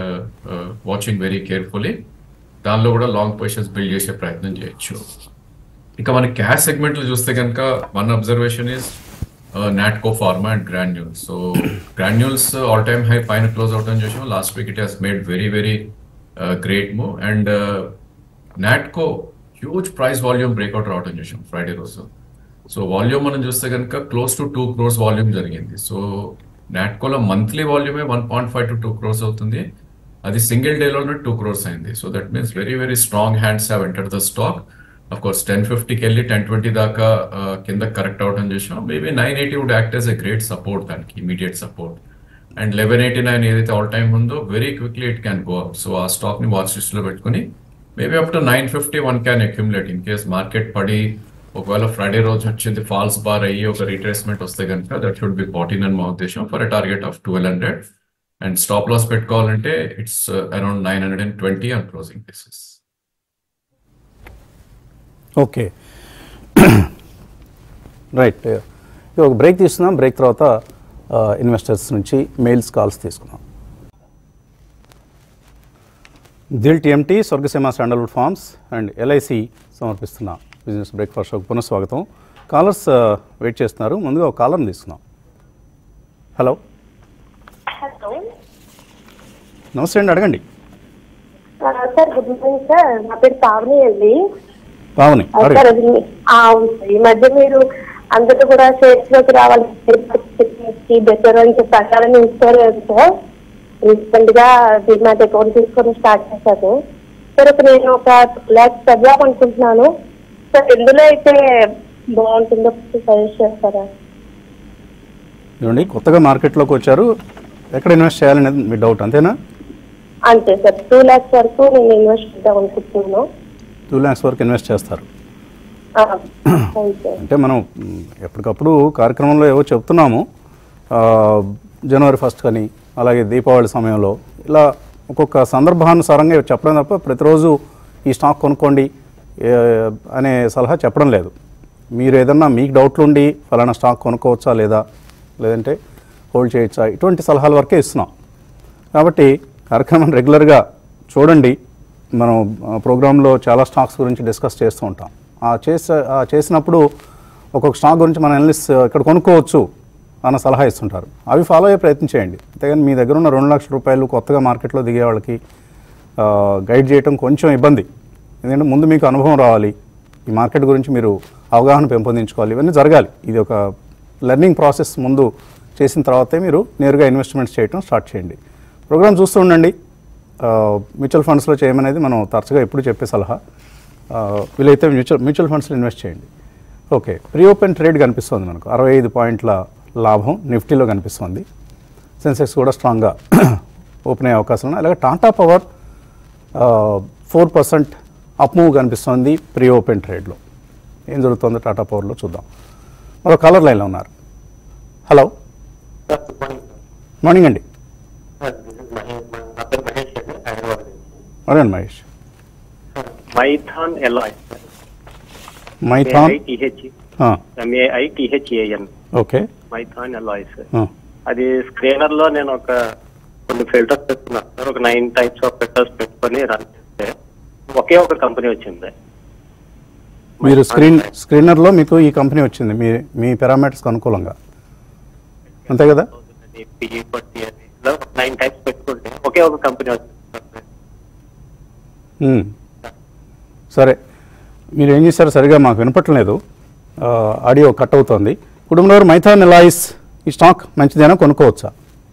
watching very carefully దానిలో కూడా లాంగ్ పొజిషన్స్ బిల్డ్ చేసే ప్రయత్నం చేయొచ్చు ఇక మన క్యాష్ సెగ్మెంట్లు చూస్తే కనుక one observation is Natco pharma and Granules so Granules all time high పైన క్లోజ్ అవటం చూసాం last week it has made very very great move and Natco huge price volume breakout రావడం చూసాం ఫ్రైడే రోజు సో వాల్యూమ్ మనం చూస్తే కనుక close to two crores volume జరిగింది సో నాట్కోలో మంత్లీ వాల్యూమే one point five to two crores అవుతుంది అది సింగిల్ డేలోనే టూ క్రోర్స్ అయింది so that means very very strong hands have enter the stock of course ten ఫిఫ్టీకి వెళ్ళి టెన్ ట్వంటీ దాకా ఆ, కింద కరెక్ట్ అవటం చేసాం maybe nine eighty would act as a great support దానికి immediate support and eleven eighty nine ఏదైతే ఆల్ టైమ్ ఉందో very quickly it can go up so ఆ స్టాక్ ని వాచ్ లిస్ట్ లో పెట్టుకుని maybe up to nine fifty one can accumulate in case market పడి ఒకవేళ ఫ్రైడే రోజు వచ్చింది ఫాల్స్ బార్ అయ్యి ఒక రీట్రేస్మెంట్ వస్తే కనుక దట్ షుడ్ బి ఫార్టీన్ అని మా ఉద్దేశం for a target of twelve hundred and stop loss పెట్టుకోవాలంటే it's around nine hundred and twenty on closing basis okay right ఇది ఒక బ్రేక్ తీసుకుందాం బ్రేక్ తర్వాత ఇన్వెస్టర్స్ నుంచి మెయిల్స్ కాల్స్ తీసుకుందాం Dil TMT Swargaseema sandalwood farms and LIC సమర్పిస్తున్న బిజినెస్ బ్రేక్ఫాస్ట్ షోకి పునఃస్వాగతం కాలర్స్ వెయిట్ చేస్తున్నారు ముందుగా ఒక కాలర్ని తీసుకుందాం హలో హలో నమస్తే అండి అడగండి ఆ, సార్ గుడ్ మార్నింగ్ సార్ నా పేరు పావని అండి పావని ఆ, సార్ అడగండి అది మీ- ఆ, అవును సార్ ఈ మధ్య మీరు అందరూ కూడా షేర్స్ లోకి రావాలి బెటర్ అని చెప్పి ప్రకారం ఇస్తారు కదా సార్ రీసెంట్ గా డిమాట్ అకౌంట్ తీసుకొని స్టార్ట్ చేశాను సార్ ఇప్పుడు నేను ఒక టూ ల్యాక్స్ చదివాం అనుకుంటున్నాను సార్ ఎందులో అయితే బాగుంటుందో సజెస్ట్ చేస్తారా చూడండి కొత్తగా మార్కెట్లోకి వచ్చారు ఎక్కడ ఇన్వెస్ట్ చేయాలనేది మీ డౌట్ అంతేనా అంతే సార్ టూ ల్యాక్స్ వరకు నేను ఇన్వెస్ట్ చేద్దాం అనుకుంటున్నాను టూ ల్యాక్స్ వరకు ఇన్వెస్ట్ చేస్తారు ఆ, అవును సార్ అంటే మనం మ్, ఎప్పటికప్పుడు కార్యక్రమంలో ఏవో చెప్తున్నాము ఆ, జనవరి ఫస్ట్ కానీ అలాగే దీపావళి సమయంలో ఇలా ఒక్కొక్క సందర్భానుసారంగా ఇవి చెప్పడం తప్ప ప్రతిరోజు ఈ స్టాక్ కొనుక్కోండి ఏ, అనే సలహా చెప్పడం లేదు మీరు ఏదన్నా మీకు డౌట్లు ఉండి ఫలానా స్టాక్ కొనుక్కోవచ్చా లేదా లేదంటే హోల్డ్ చేయొచ్చా ఇటువంటి సలహాల వరకే ఇస్తున్నాం కాబట్టి కార్యక్రమం రెగ్యులర్గా చూడండి మనం ఆ, ప్రోగ్రాంలో చాలా స్టాక్స్ గురించి డిస్కస్ చేస్తూ ఉంటాం ఆ చేసే ఆ చేసినప్పుడు ఒక్కొక్క స్టాక్ గురించి మన అనలిస్ట్ ఇక్కడ కొనుక్కోవచ్చు అన్న సలహా ఇస్తుంటారు అవి ఫాలో అయ్యే ప్రయత్నం చేయండి అంతేగాని మీ దగ్గర ఉన్న రెండు లక్షల రూపాయలు కొత్తగా మార్కెట్లో దిగే వాళ్ళకి ఆ, గైడ్ చేయటం కొంచెం ఇబ్బంది ఎందుకంటే ముందు మీకు అనుభవం రావాలి ఈ మార్కెట్ గురించి మీరు అవగాహన పెంపొందించుకోవాలి ఇవన్నీ జరగాలి ఇది ఒక లెర్నింగ్ ప్రాసెస్ ముందు చేసిన తర్వాతే మీరు నేరుగా ఇన్వెస్ట్మెంట్స్ చేయటం స్టార్ట్ చేయండి ప్రోగ్రామ్ చూస్తూ ఉండండి ఆ, మ్యూచువల్ ఫండ్స్లో చేయమనేది మనం తరచుగా ఎప్పుడు చెప్పే సలహా ఆ, వీలైతే మ్యూచువల్ మ్యూచువల్ ఫండ్స్లో ఇన్వెస్ట్ చేయండి ఓకే ప్రీ ఓపెన్ ట్రేడ్ కనిపిస్తుంది మనకు అరవై ఐదు పాయింట్ల లాభం నిఫ్టీలో కనిపిస్తుంది సెన్సెక్స్ కూడా స్ట్రాంగ్గా ఓపెన్ అయ్యే అవకాశం ఉన్నాయి అలాగే Tata power four percent up move కనిపిస్తుంది ప్రీ ఓపెన్ ట్రేడ్లో ఏం జరుగుతుందో టాటా పవర్లో చూద్దాం మరో కలర్ లైన్లో ఉన్నారు hello sir good morning morning అండి సార్ దిస్ ఇస్ మహేష్ నా పేరు మహేష్ అండి హైదరాబాద్ నుంచి అడగండి మహేష్ సార్ మైథాన్ ఎల్ఐ మైథాన్ టిహెచ్ ఆ, ఎంఏఐ టిహెచ్ఏఎన్ ఓకే మైథాన్ ఎల్ఐ సార్ ఆ, అది స్క్రీనర్ లో నేను ఒక కొన్ని ఫిల్టర్స్ పెట్టుకున్నాను సార్ ఒక నైన్ టైప్స్ ఆఫ్ ఫిల్టర్స్ పెట్టుకొని రన్ చేస్తే ఒకే ఒక కంపెనీ వచ్చింది మీరు స్క్రీన్ స్క్రీనర్లో మీకు ఈ కంపెనీ వచ్చింది మీ మీ పారామీటర్స్కి అనుకూలంగా అంతే కదా పిఈ పట్టి అని ఇలా ఒక నైన్ టైప్స్ పెట్టుకుంటే ఒకే ఒక కంపెనీ వచ్చింది సార్. మ్మ్. సరే మీరు ఏం చేశారు సరిగా మాకు వినపట్లేదు ఆ, ఆడియో కట్ అవుతోంది కుటుంబంలో మైథాన్ ఎలాయిస్ ఈ స్టాక్ మంచిదేనా కొనుక్కోవచ్చా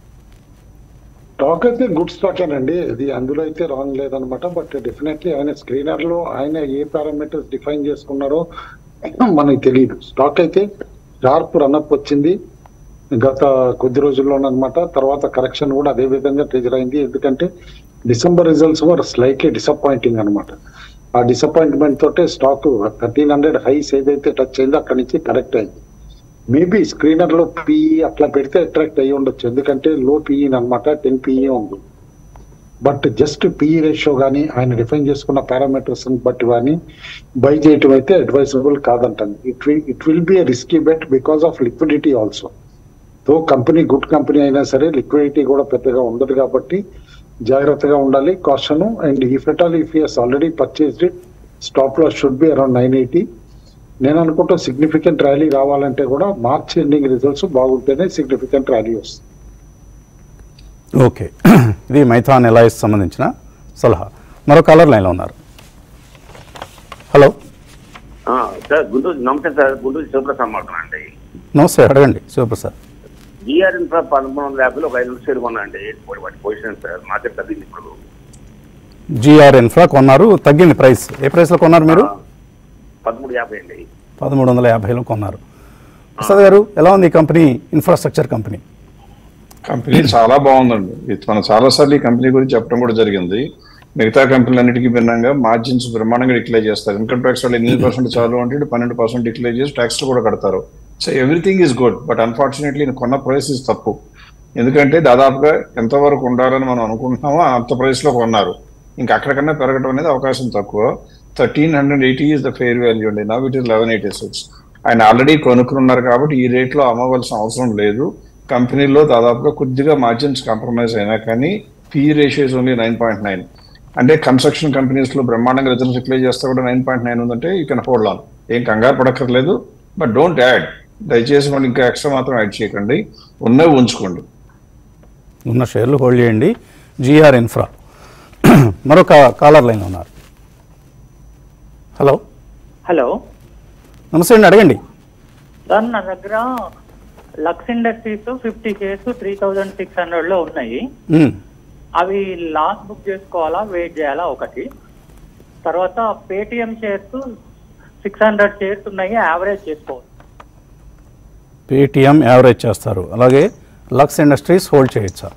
స్టాక్ అయితే గుడ్ స్టాక్ అండి ఇది అందులో అయితే రాంగ్ లేదనమాట బట్ డెఫినెట్లీ ఆయన స్క్రీనర్ లో ఆయన ఏ పారామీటర్స్ డిఫైన్ చేసుకున్నారో మనకి తెలియదు స్టాక్ అయితే షార్ప్ రన్అప్ వచ్చింది గత కొద్ది రోజుల్లోనమాట తర్వాత కరెక్షన్ కూడా అదే విధంగా ట్రిజర్ అయింది ఎందుకంటే December results were slightly disappointing అనమాట ఆ డిసప్పాయింట్మెంట్ తోటే స్టాక్ థర్టీన్ హండ్రెడ్ హైస్ ఏదైతే టచ్ అయిందో అక్కడి నుంచి కరెక్ట్ అయింది మేబీ స్క్రీనర్ లో పిఈ అట్లా పెడితే అట్రాక్ట్ అయ్యి ఉండొచ్చు ఎందుకంటే లో పిఈ అనమాట టెన్ పిఈ ఉంది బట్ జస్ట్ పిఈ రేషియో కానీ ఆయన డిఫైన్ చేసుకున్న పారామీటర్స్ బట్టి కానీ బై చేయటం అయితే అడ్వైజబుల్ కాదంటాను it will it will be risky bet because of liquidity also తో కంపెనీ గుడ్ కంపెనీ అయినా సరే లిక్విడిటీ కూడా పెద్దగా ఉండదు కాబట్టి జాగ్రత్తగా ఉండాలి caution and if at all if years already purchased it stop loss should be around nine eighty నేను అనుకుంటా సిగ్నిఫికెంట్ ర్యాలీ రావాలంటే కూడా మార్చ్ ఎండింగ్ రిజల్ట్స్ బాగుంటేనే సిగ్నిఫికెంట్ ర్యాలీ వస్తుంది ఓకే ఇది మైథాన్ ఎలాయిస్ సంబంధించిన సలహా మరో కలర్ లైన్లో ఉన్నారు హలో ఆ, సార్ గుంటూరు నమస్తే సార్ గుంటూరు శివప్రసాద్ మాట్లాడండి నమస్తే అడగండి శివప్రసాద్ జిఆర్ ఇన్ఫ్రా పదమూడు వందల యాభైలో ఒక ఐదు వందల షేర్ కొన్నాండి వాటి పొజిషన్ సార్ మార్కెట్ తగ్గింది ఇప్పుడు జిఆర్ ఇన్ఫ్రా కొన్నారు తగ్గింది ప్రైస్ ఏ ప్రైస్లో కొన్నారు మీరు పదమూడు యాభై అండి పదమూడు వందల యాభైలో కొన్నారు ప్రసాద్ గారు ఎలా ఉంది ఈ కంపెనీ ఇన్ఫ్రాస్ట్రక్చర్ కంపెనీ కంపెనీ చాలా బాగుందండి ఇది మనం చాలాసార్లు ఈ కంపెనీ గురించి చెప్పడం కూడా జరిగింది మిగతా కంపెనీలన్నిటికీ భిన్నంగా మార్జిన్స్ బ్రహ్మాండంగా డిక్లేర్ చేస్తారు ఇన్కమ్ ట్యాక్స్ వాళ్ళు ఎనిమిది పర్సెంట్ చాలు అంటే ఇటు పన్నెండు పర్సెంట్ డిక్లేర్ చేసి ట్యాక్స్ కూడా కడతారు so everything is good but unfortunately కొన్న ప్రైస్ ఇస్ తప్పు ఎందుకంటే దాదాపుగా ఎంతవరకు ఉండాలని మనం అనుకుంటున్నామో అంత price లో కొన్నారు ఇంకా అక్కడికన్నా పెరగడం అనేది అవకాశం తక్కువ thirteen hundred eighty is the fair value అండి now it is eleven eighty six ఆయన ఆల్రెడీ కొనుక్కున్నారు కాబట్టి ఈ రేట్లో అమ్మవలసిన అవసరం లేదు కంపెనీలో దాదాపుగా కొద్దిగా మార్జిన్స్ కాంప్రమైజ్ అయినా కానీ P ratios only nine point nine అంటే కన్స్ట్రక్షన్ కంపెనీస్ లో బ్రహ్మాండంగా రిజల్ట్స్ రిప్లై చేస్తే కూడా నైన్ పాయింట్ నైన్ ఉందంటే యూ కెన్ హోల్డ్ ఆన్ ఏం కంగారు పడక్కర్లేదు బట్ డోంట్ యాడ్ దయచేసి మనం ఇంకా ఎక్స్ట్రా మాత్రం యాడ్ చేయకండి ఉన్నవి ఉంచుకోండి ఉన్న షేర్లు హోల్డ్ చేయండి జిఆర్ ఇన్ఫ్రా మరొక కాలర్ లైన్ ఉన్నారు హలో హలో నమస్తే అండి అడగండి సార్ నా దగ్గర Lux industries fifty shares three thousand six hundred లో ఉన్నాయి మ్మ్. అవి లాస్ బుక్ చేసుకోవాలా వెయిట్ చేయాలా ఒకటి తర్వాత Paytm shares six hundred shares ఉన్నాయి యావరేజ్ చేసుకోవాలి పేటిఎం యావరేజ్ చేస్తారు అలాగే లక్స్ ఇండస్ట్రీస్ హోల్డ్ చేయొచ్చా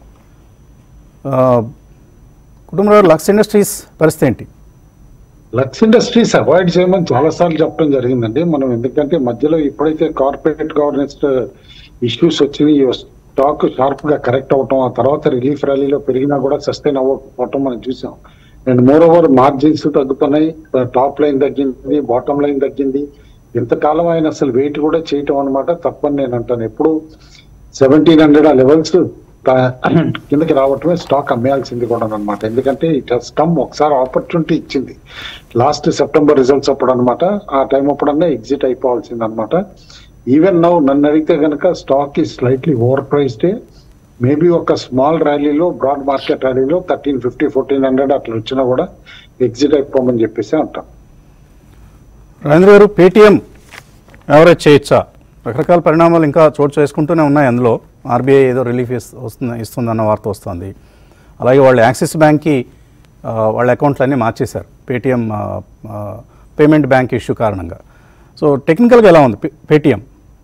ఆ, కుటుంబంలో లక్స్ ఇండస్ట్రీస్ పరిస్థితి ఏంటి లక్స్ ఇండస్ట్రీస్ అవాయిడ్ చేయమని చాలా సార్లు చెప్పడం జరిగిందండి మనం ఎందుకంటే మధ్యలో ఎప్పుడైతే కార్పొరేట్ గవర్నెన్స్ ఇష్యూస్ వచ్చినాయి ఈ స్టాక్ షార్ప్ గా కరెక్ట్ అవటం ఆ తర్వాత రిలీఫ్ ర్యాలీలో పెరిగినా కూడా సస్టైన్ అవ్వకపోవటం మనం చూసాం అండ్ మోర్ ఓవర్ మార్జిన్స్ తగ్గుతున్నాయి టాప్ లైన్ తగ్గింది బాటమ్ లైన్ తగ్గింది ఇంతకాలం ఆయన అసలు వెయిట్ కూడా చేయటం అనమాట తప్పని నేను అంటాను ఎప్పుడు సెవెంటీన్ హండ్రెడ్ ఆ లెవెల్స్ కిందకి రావటమే స్టాక్ అమ్మేయాల్సింది కూడా అనమాట ఎందుకంటే ఇట్ హస్ కమ్ ఒకసారి ఆపర్చునిటీ ఇచ్చింది లాస్ట్ సెప్టెంబర్ రిజల్ట్స్ అప్పుడు అనమాట ఆ టైం అప్పుడన్నా ఎగ్జిట్ అయిపోవాల్సింది అనమాట ఈవెన్ నౌ నన్ను అడిగితే కనుక స్టాక్ ఈ స్లైట్లీ ఓవర్ ప్రైస్డే మేబీ ఒక స్మాల్ ర్యాలీలో బ్రాడ్ మార్కెట్ ర్యాలీలో థర్టీన్ ఫిఫ్టీ ఫోర్టీన్ హండ్రెడ్ అట్లా వచ్చినా కూడా ఎగ్జిట్ అయిపోమని చెప్పేసి అంటాం రాజేంద్ర గారు పేటిఎం యావరేజ్ చేయొచ్చా రకరకాల పరిణామాలు ఇంకా చోటు చేసుకుంటూనే ఉన్నాయి అందులో ఆర్బీఐ ఏదో రిలీఫ్ ఇస్- వస్తుంది ఇస్తుందన్న వార్త వస్తుంది అలాగే వాళ్ళు యాక్సిస్ బ్యాంక్కి ఆ, వాళ్ళ అకౌంట్లన్నీ మార్చేశారు పేటిఎం ఆ, ఆ, పేమెంట్ బ్యాంక్ ఇష్యూ కారణంగా సో టెక్నికల్గా ఎలా ఉంది పే- పేటిఎం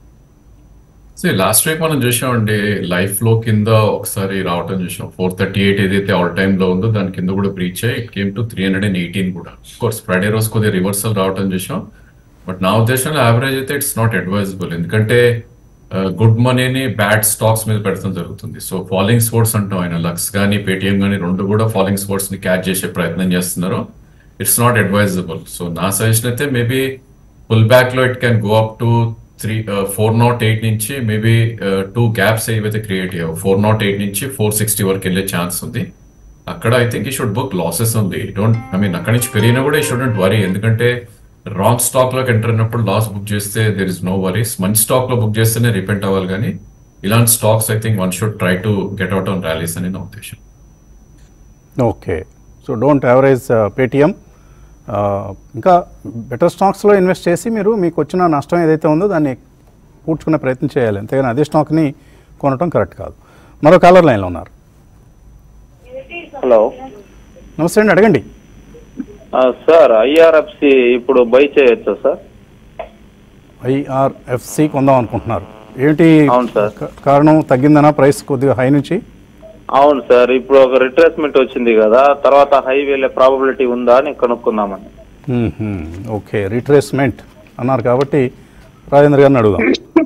లాస్ట్ వీక్ మనం చూసామండి లైఫ్ లో కింద ఒకసారి రావటం చూసాం ఫోర్ థర్టీ ఎయిట్ ఏదైతే ఆల్ టైమ్ లో ఉందో దాని కింద కూడా బ్రీచ్ అయ్యి it came to three hundred and eighteen కూడా కోర్స్ ఫ్రైడే రోజు కొద్దిగా రివర్సల్ రావటం చూసాం బట్ నా ఉద్దేశంలో యావరేజ్ అయితే ఇట్స్ నాట్ అడ్వైజబుల్ ఎందుకంటే గుడ్ మనీని బ్యాడ్ స్టాక్స్ మీద పెడతాం జరుగుతుంది సో ఫాలోయింగ్ స్పోర్ట్స్ అంటాం ఆయన లక్స్ కానీ పేటిఎం కానీ రెండు కూడా ఫాలోయింగ్ స్పోర్ట్స్ ని క్యాచ్ చేసే ప్రయత్నం చేస్తున్నారు ఇట్స్ నాట్ అడ్వైజబుల్ సో నా సజెషన్ అయితే మేబీ పుల్ బ్యాక్ లో it can go up to three four naught eight నుంచి మేబీ టూ గ్యాప్స్ ఏవైతే క్రియేట్ అయ్యావు ఫోర్ నాట్ ఎయిట్ నుంచి ఫోర్ సిక్స్టీ వరకు వెళ్ళే ఛాన్స్ ఉంది అక్కడ I think we should book losses ఉంది డోంట్ ఐ మీన్ అక్కడి నుంచి పెరిగినా కూడా ఈ షుడెంట్ వరీ ఎందుకంటే రాంగ్ స్టాక్ లోకి ఎంటర్ అయినప్పుడు లాస్ బుక్ చేస్తే దెర్ ఇస్ నో వరీస్ మంచి స్టాక్ లో బుక్ చేస్తేనే రిపెంట్ అవ్వాలి కానీ ఇలాంటి stocks I think one should try to get out on rallies అని నా ఉద్దేశం okay so don't average Paytm ఇంకా బెటర్ స్టాక్స్లో ఇన్వెస్ట్ చేసి మీరు మీకు వచ్చిన నష్టం ఏదైతే ఉందో దాన్ని పూడ్చుకునే ప్రయత్నం చేయాలి అంతేగాని అదే స్టాక్ని కొనటం కరెక్ట్ కాదు మరో కాలర్ లైన్లో ఉన్నారు హలో నమస్తే అండి అడగండి సార్ ఐఆర్ఎఫ్సి ఇప్పుడు బై చేయొచ్చా సార్ ఐఆర్ఎఫ్సి కొందాం అనుకుంటున్నారు ఏంటి అవును సార్. క- కారణం తగ్గిందనా ప్రైస్ కొద్దిగా హై నుంచి అవును సార్ ఇప్పుడు ఒక రిట్రేస్మెంట్ వచ్చింది కదా తర్వాత హై వెళ్ళే ప్రాబబిలిటీ ఉందా అని కనుక్కుందామని మ్మ్హ్మ్. ఓకే రిట్రేస్మెంట్ అన్నారు కాబట్టి రాజేంద్ర గారిని అడుగుదాం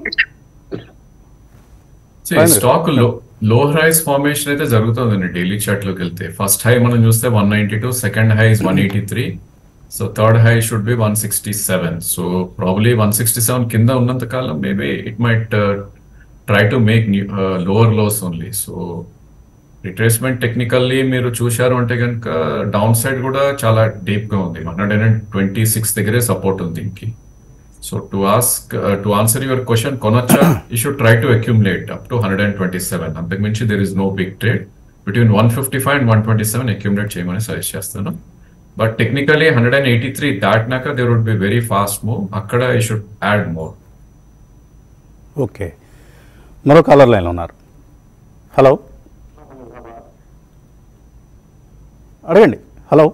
Fine. స్టాక్ లో లో రైస్ ఫార్మేషన్ అయితే జరుగుతుందండి డైలీ చార్ట్ లోకి వెళ్తే ఫస్ట్ హై మనం చూస్తే one ninety two second high is one eighty three so third high should be one sixty seven so probably one sixty seven కింద ఉన్నంత కాలం maybe it might try to make lower lows only so retracement technically మీరు చూశారు అంటే కనుక డౌన్ సైడ్ కూడా చాలా డీప్ గా ఉంది one hundred and twenty six దగ్గరే సపోర్ట్ ఉంది దీనికి so to ask to answer your question కొనొచ్చా you should try to accumulate up to hundred and twenty seven అంతకు మించి there is no big trade between one fifty five and one twenty seven accumulate చేయమని సజెస్ట్ చేస్తాను but technically hundred and eighty three దాటినాక there would be very fast move అక్కడ you should add more okay మరో కాలర్ లైన్లో ఉన్నారు హలో అడగండి హలో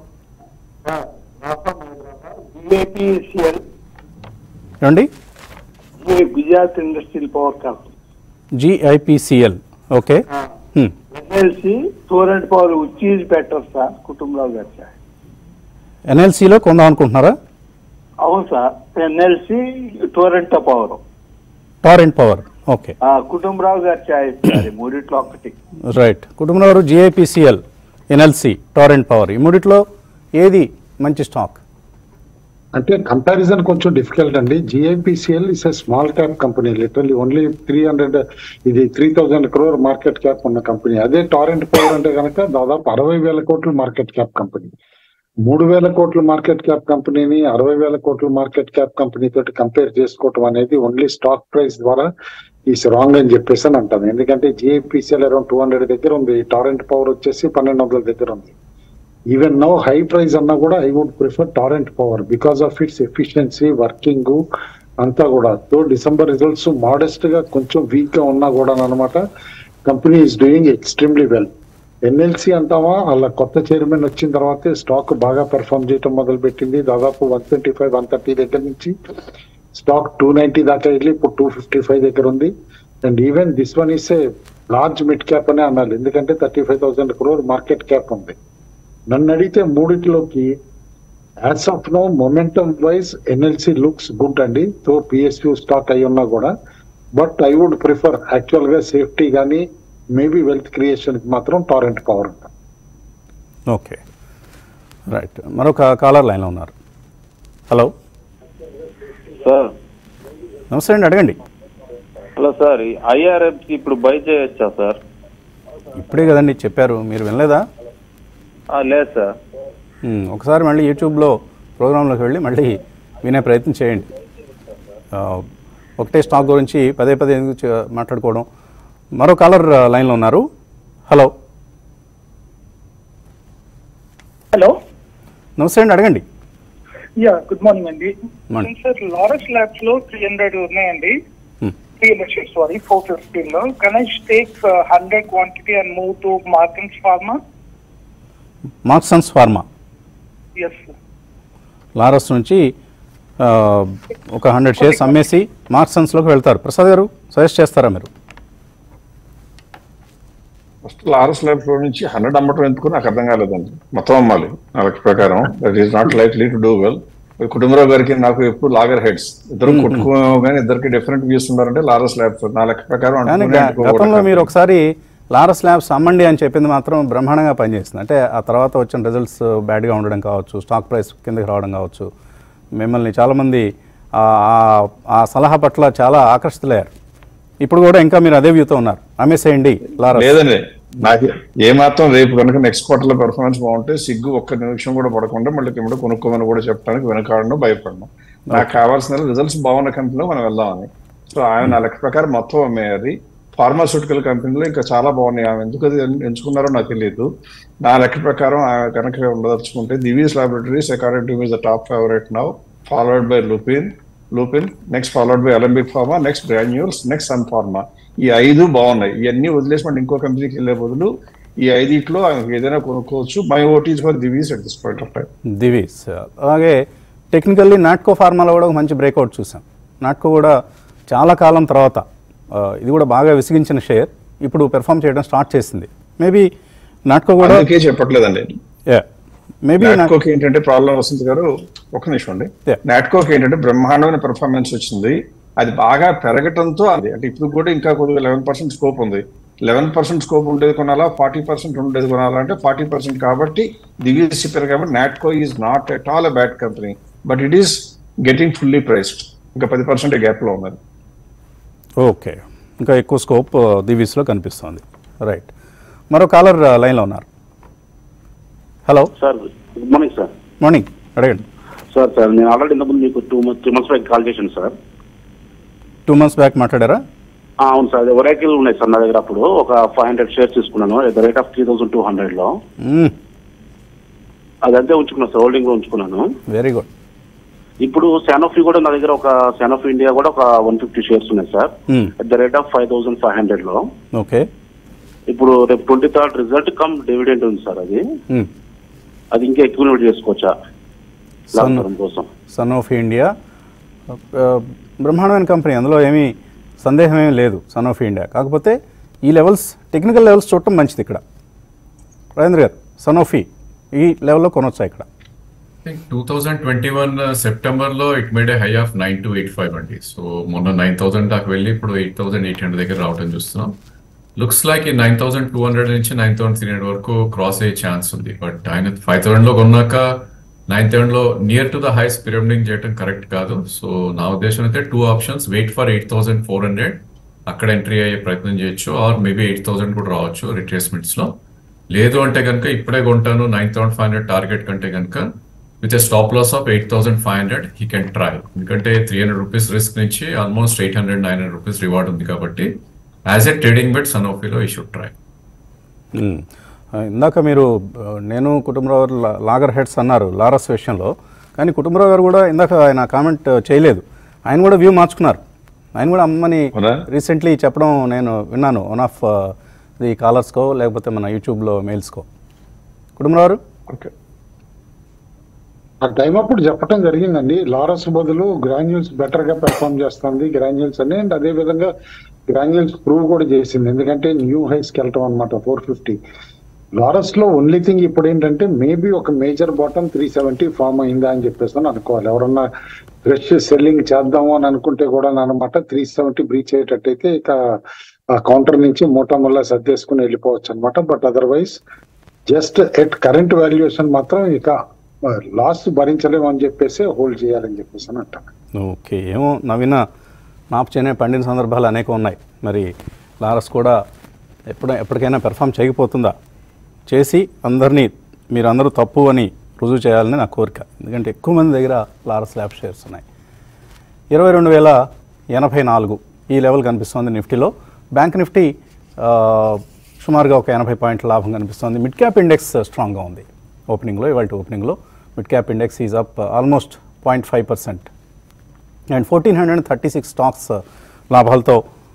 జిఏపిసిఎల్ ఏమండి Gujarat Industrial Power Company GIPCL okay hmm. NLC Torrent Power which is better sir Kutumbarao గారు సార్ ఎన్ఎల్సిలో కొందాం అనుకుంటున్నారా అవును sir NLC Torrent Power Torrent Power okay Kutumbarao గారు చాయ్ సార్ ఈ మూడిట్లో ఒకటి రైట్ కుటుంబంలో వారు జిఐపిసిఎల్ ఎన్ఎల్సి టారెంట్ పవర్ ఈ మూడిట్లో ఏది మంచి స్టాక్ అంటే కంపారిజన్ కొంచెం డిఫికల్ట్ అండి GIPCL is a small cap company literally only three hundred ఇది three thousand crore market cap ఉన్న కంపెనీ అదే టారెంట్ పవర్ అంటే కనుక దాదాపు అరవై వేల కోట్ల మార్కెట్ క్యాప్ కంపెనీ మూడు వేల కోట్ల మార్కెట్ క్యాప్ కంపెనీని అరవై వేల కోట్ల మార్కెట్ క్యాప్ కంపెనీ తోటి కంపేర్ చేసుకోవటం అనేది ఓన్లీ స్టాక్ ప్రైస్ ద్వారా ఈస్ రాంగ్ అని చెప్పేసి అని అంటాను ఎందుకంటే జిఐపిసిఎల్ అరౌండ్ టూ హండ్రెడ్ దగ్గర ఉంది టారెంట్ పవర్ వచ్చేసి పన్నెండు వందల దగ్గర ఉంది ఈవెన్ నో హై ప్రైస్ అన్నా కూడా I would prefer Torrent Power because of its efficiency working అంతా కూడా తో డిసెంబర్ రిజల్ట్స్ మోడెస్ట్ గా కొంచెం వీక్ గా ఉన్నా కూడా అనమాట company is doing extremely well NLC అంటామా అలా కొత్త చైర్మన్ వచ్చిన తర్వాతే స్టాక్ బాగా పెర్ఫామ్ చేయటం మొదలు పెట్టింది దాదాపు one twenty five one thirty దగ్గర నుంచి స్టాక్ టూ నైన్టీ దాకా వెళ్ళి ఇప్పుడు టూ ఫిఫ్టీ ఫైవ్ దగ్గర ఉంది and even this one is a large mid cap అనే అనాలి ఎందుకంటే thirty five thousand crore market cap ఉంది నన్ను అడిగితే మూడిట్లోకి as of no momentum wise NLC looks good అండి తో పిఎస్యూ స్టాక్ అయి ఉన్నా కూడా but I would prefer actual గా సేఫ్టీ కానీ మేబీ వెల్త్ క్రియేషన్ కి మాత్రం టారెంట్ పవర్ ఉంటాం ఓకే రైట్ మరొక కాలర్ లైన్లో ఉన్నారు హలో సార్ నమస్తే అండి అడగండి హలో సార్ ఐఆర్ఎఫ్ ఇప్పుడు బై చేయొచ్చా సార్ ఇప్పుడే కదండి చెప్పారు మీరు వినలేదా ఆ, లేదు సార్ మ్మ్. ఒకసారి మళ్ళీ యూట్యూబ్లో ప్రోగ్రాంలోకి వెళ్ళి మళ్ళీ వినే ప్రయత్నం చేయండి ఆ, ఒకటే స్టాక్ గురించి పదే పదే ఎందుకు చే- మాట్లాడుకోవడం మరో కాలర్ ఆ, లైన్లో ఉన్నారు హలో హలో నమస్తే అండి అడగండి యా గుడ్ మార్నింగ్ అండి Morning. సార్ లారస్ ల్యాబ్స్ లో త్రీ హండ్రెడ్ ఉన్నాయండి Hmm. Three hundred share sorry four fifteen లో can I take hundred quantity and move to Marksans Pharma Marksans Pharma yes Laurus నుంచి ఆ, ఒక హండ్రెడ్ షేర్స్ అమ్మేసి మార్క్సన్స్లోకి వెళ్తారు ప్రసాద్ గారు సజెస్ట్ చేస్తారా మీరు ఫస్ట్ లారస్ ల్యాబ్ లో నుంచి హండ్రెడ్ అమ్మటం ఎందుకు నాకు అర్థం కాలేదండి మొత్తం అమ్మాలి నా లెక్క ప్రకారం that is not likely to do well Kutumbarao గారికి నాకు ఎప్పుడు లాగర్ హెడ్స్ ఇద్దరు కొట్టుకో కానీ ఇద్దరికి డిఫరెంట్ వ్యూస్ ఉన్నారంటే లారస్ ల్యాబ్స్ నా లెక్క ప్రకారం కానీ అంటుకునే గ- అంటుకోకూడదు. గతంలో మీరు ఒకసారి లారస్ ల్యాబ్స్ అమ్మండి అని చెప్పింది మాత్రం బ్రహ్మాండంగా పనిచేస్తుంది అంటే ఆ తర్వాత వచ్చిన రిజల్ట్స్ బ్యాడ్గా ఉండడం కావచ్చు స్టాక్ ప్రైస్ కిందకి రావడం కావచ్చు మిమ్మల్ని చాలామంది ఆ- ఆ- ఆ సలహా పట్ల చాలా ఆకర్షితులయ్యారు ఇప్పుడు కూడా ఇంకా మీరు అదే వ్యూతో ఉన్నారు అమ్మేసేయండి లారస్ లేదండి నాకు ఏ మాత్రం రేపు కనుక నెక్స్ట్ క్వార్టర్ లో పెర్ఫార్మెన్స్ బాగుంటే సిగ్గు ఒక్క నిమిషం కూడా పడకుండా మళ్ళీ కింద కొనుక్కోమని కూడా చెప్పడానికి వెనకాడను భయపడను నాకు కావాల్సిన రిజల్ట్స్ బాగున్న కంపెనీలో మనం వెళ్దామని సో ఆయన నా లెక్క ప్రకారం మొత్తం అమ్మేయాలి ఫార్మాస్యూటికల్ కంపెనీలో ఇంకా చాలా బాగున్నాయి ఆమె ఎందుకు అది ఎన్- ఎంచుకున్నారో నాకు తెలియదు నా లెక్క ప్రకారం ఆమె కనుక ఉండదలుచుకుంటే Divi's laboratories according to me is the top favourite now followed by Lupin Lupin next followed by Alembic Pharma next Granules next Sun Pharma ఈ ఐదు బాగున్నాయి ఇవన్నీ వదిలేసి మనం ఇంకో కంపెనీకి వెళ్ళే బదులు ఈ ఐదిట్లో ఆమెకు ఏదైనా కొనుక్కోవచ్చు my votes for Divi's at this point of time Divi's అలాగే టెక్నికల్లీ నాట్కో ఫార్మాలో కూడా ఒక మంచి బ్రేక్అవుట్ చూసాం నాట్కో కూడా చాలా కాలం తర్వాత ఆ, ఇది కూడా బాగా విసిగించిన షేర్ ఇప్పుడు పెర్ఫామ్ చేయడం స్టార్ట్ చేసింది మేబీ నాట్కో కూడా అందుకే చెప్పట్లేదండి మేబీ నాట్కోకి ఏంటంటే ప్రాబ్లం వస్తుంది గారు ఒక నిమిషం అండి Yeah. నాట్కోకి ఏంటంటే బ్రహ్మాండమైన పెర్ఫార్మెన్స్ వచ్చింది అది బాగా పెరగటంతో అది అంటే ఇప్పుడు కూడా ఇంకా కొద్దిగా లెవెన్ పర్సెంట్ స్కోప్ ఉంది లెవెన్ పర్సెంట్ స్కోప్ ఉండేది కొనాలా ఫార్టీ పర్సెంట్ ఉండేది కొనాలా అంటే ఫార్టీ పర్సెంట్ కాబట్టి దివ్యసి పెరగ కాబట్టి Natco is not at all a bad company but it is getting fully priced ఇంకా పది పర్సెంట్ గ్యాప్ లో ఉన్నది ఓకే ఇంకా ఎక్కువ స్కోప్ దివీస్లో కనిపిస్తోంది రైట్ మరో కాలర్ లైన్లో ఉన్నారు hello sir good morning sir morning అడగండి సార్ సార్ నేను ఆల్రెడీ ఇంతకుముందు మీకు two months three months back call చేశాను సార్ టూ మంత్స్ బ్యాక్ మాట్లాడారా ఆ, అవును సార్ అది ఒరాకిల్ ఉన్నాయి సార్ నా దగ్గర అప్పుడు ఒక ఫైవ్ హండ్రెడ్ షేర్స్ తీసుకున్నాను at the rate of three thousand two hundred లో మ్మ్. అదంతే ఉంచుకున్నాను సార్ హోల్డింగ్ లో ఉంచుకున్నాను వెరీ గుడ్ ఇప్పుడు శానోఫీ కూడా నా దగ్గర ఒక శానోఫీ ఇండియా కూడా ఒక వన్ ఫిఫ్టీ షేర్స్ ఉన్నాయి సార్ మ్మ్. At the rate of five thousand five hundred లో ఓకే ఇప్పుడు రేపు twenty third result come dividend ఉంది సార్ అది మ్మ్. అది ఇంకా అక్యుమిలేట్ చేసుకోవచ్చా లాంగ్ టర్మ్ కోసం సన్ ఆఫ్ ఇండియా ఆ, బ్రహ్మాండమైన కంపెనీ అందులో ఏమీ సందేహం ఏమీ లేదు సన్ ఆఫ్ ఇండియా కాకపోతే ఈ లెవెల్స్ టెక్నికల్ లెవెల్స్ చూడటం మంచిది ఇక్కడ రాజేంద్ర గారు సన్ ఆఫ్ ఈ లెవెల్లో కొనొచ్చా ఇక్కడ think two thousand twenty one September లో it made a high of nine two eight five అండి సో మొన్న నైన్ థౌసండ్ దాకా వెళ్ళి ఇప్పుడు ఎయిట్ థౌసండ్ ఎయిట్ హండ్రెడ్ దగ్గర రావడం చూస్తున్నాం లుక్స్ లైక్ ఈ నైన్ థౌసండ్ టూ హండ్రెడ్ నుంచి నైన్ థౌసండ్ త్రీ హండ్రెడ్ వరకు క్రాస్ అయ్యే ఛాన్స్ ఉంది బట్ ఆయన ఫైవ్ థౌసండ్ లో కొన్నాక నైన్ థౌసండ్ లో near to the highs pyramiding చేయడం కరెక్ట్ కాదు సో నా ఉద్దేశం అయితే two options wait for eight thousand four hundred అక్కడ ఎంట్రీ అయ్యే ప్రయత్నం చేయొచ్చు ఆర్ మేబీ ఎయిట్ థౌసండ్ కూడా రావచ్చు రిట్రేస్మెంట్స్ లో లేదు అంటే కనుక ఇప్పుడే కొంటాను nine thousand five hundred target కంటే కనుక with a stop loss of eight thousand five hundred he can try ఎందుకంటే త్రీ హండ్రెడ్ రూపీస్ రిస్క్ నుంచి almost eight hundred nine hundred rupees reward ఉంది కాబట్టి యాజ్ ఎ ట్రేడింగ్ బెట్ సనోఫీలో ఈ షుడ్ ట్రై మ్మ్. ఆ, ఇందాక మీరు ఆ, నేను కుటుంబరావు గారు లా- లాగర్ హెడ్స్ అన్నారు లారస్ విషయంలో కానీ కుటుంబరావు గారు కూడా ఇందాక ఆయన కామెంట్ చేయలేదు ఆయన కూడా వ్యూ మార్చుకున్నారు ఆయన కూడా అమ్మని అవునా? రీసెంట్లీ చెప్పడం నేను విన్నాను వన్ ఆఫ్ ది కాలర్స్కో లేకపోతే మన యూట్యూబ్లో మెయిల్స్కో కుటుంబరావు గారు ఓకే ఆ టైం అప్పుడు చెప్పడం జరిగిందండి లారస్ బదులు గ్రాన్యూల్స్ బెటర్ గా పెర్ఫామ్ చేస్తుంది గ్రాన్యూల్స్ అని అండ్ అదే విధంగా గ్రాన్యూల్స్ ప్రూవ్ కూడా చేసింది ఎందుకంటే న్యూ హైస్ కి వెళ్ళటం అనమాట ఫోర్ ఫిఫ్టీ లారస్ లో ఓన్లీ థింగ్ ఇప్పుడు ఏంటంటే మేబీ ఒక major bottom three seventy form అయిందా అని చెప్పేసి అని అనుకోవాలి ఎవరన్నా ఫ్రెష్ సెల్లింగ్ చేద్దాము అని అనుకుంటే కూడా అనమాట త్రీ సెవెంటీ బ్రీచ్ అయ్యేటట్టయితే ఇక ఆ కౌంటర్ నుంచి మూటా ముల్లా సర్దేసుకుని వెళ్ళిపోవచ్చు అనమాట but otherwise just at current valuation మాత్రం ఇక లాస్ భరించలేము అని చెప్పేసి హోల్డ్ చేయాలని చెప్పేసి అని అంటాను ఓకే ఏమో నవీన నాపు చేయనే పండిన సందర్భాలు అనేక ఉన్నాయి మరి లారస్ కూడా ఎప్పుడు ఎప్పటికైనా పెర్ఫామ్ చేయకపోతుందా చేసి అందరినీ మీరందరూ తప్పు అని రుజువు చేయాలని నా కోరిక ఎందుకంటే ఎక్కువ మంది దగ్గర లారస్ ల్యాబ్ షేర్స్ ఉన్నాయి ఇరవై రెండు వేల ఎనభై నాలుగు ఈ లెవెల్ కనిపిస్తోంది నిఫ్టీలో బ్యాంక్ నిఫ్టీ ఆ, సుమారుగా ఒక ఎనభై పాయింట్ల లాభం కనిపిస్తోంది మిడ్ క్యాప్ ఇండెక్స్ స్ట్రాంగ్గా ఉంది ఓపెనింగ్లో ఇవాళ ఓపెనింగ్లో mid cap index is up almost point five percent and fourteen hundred thirty six stocks లాభాలతో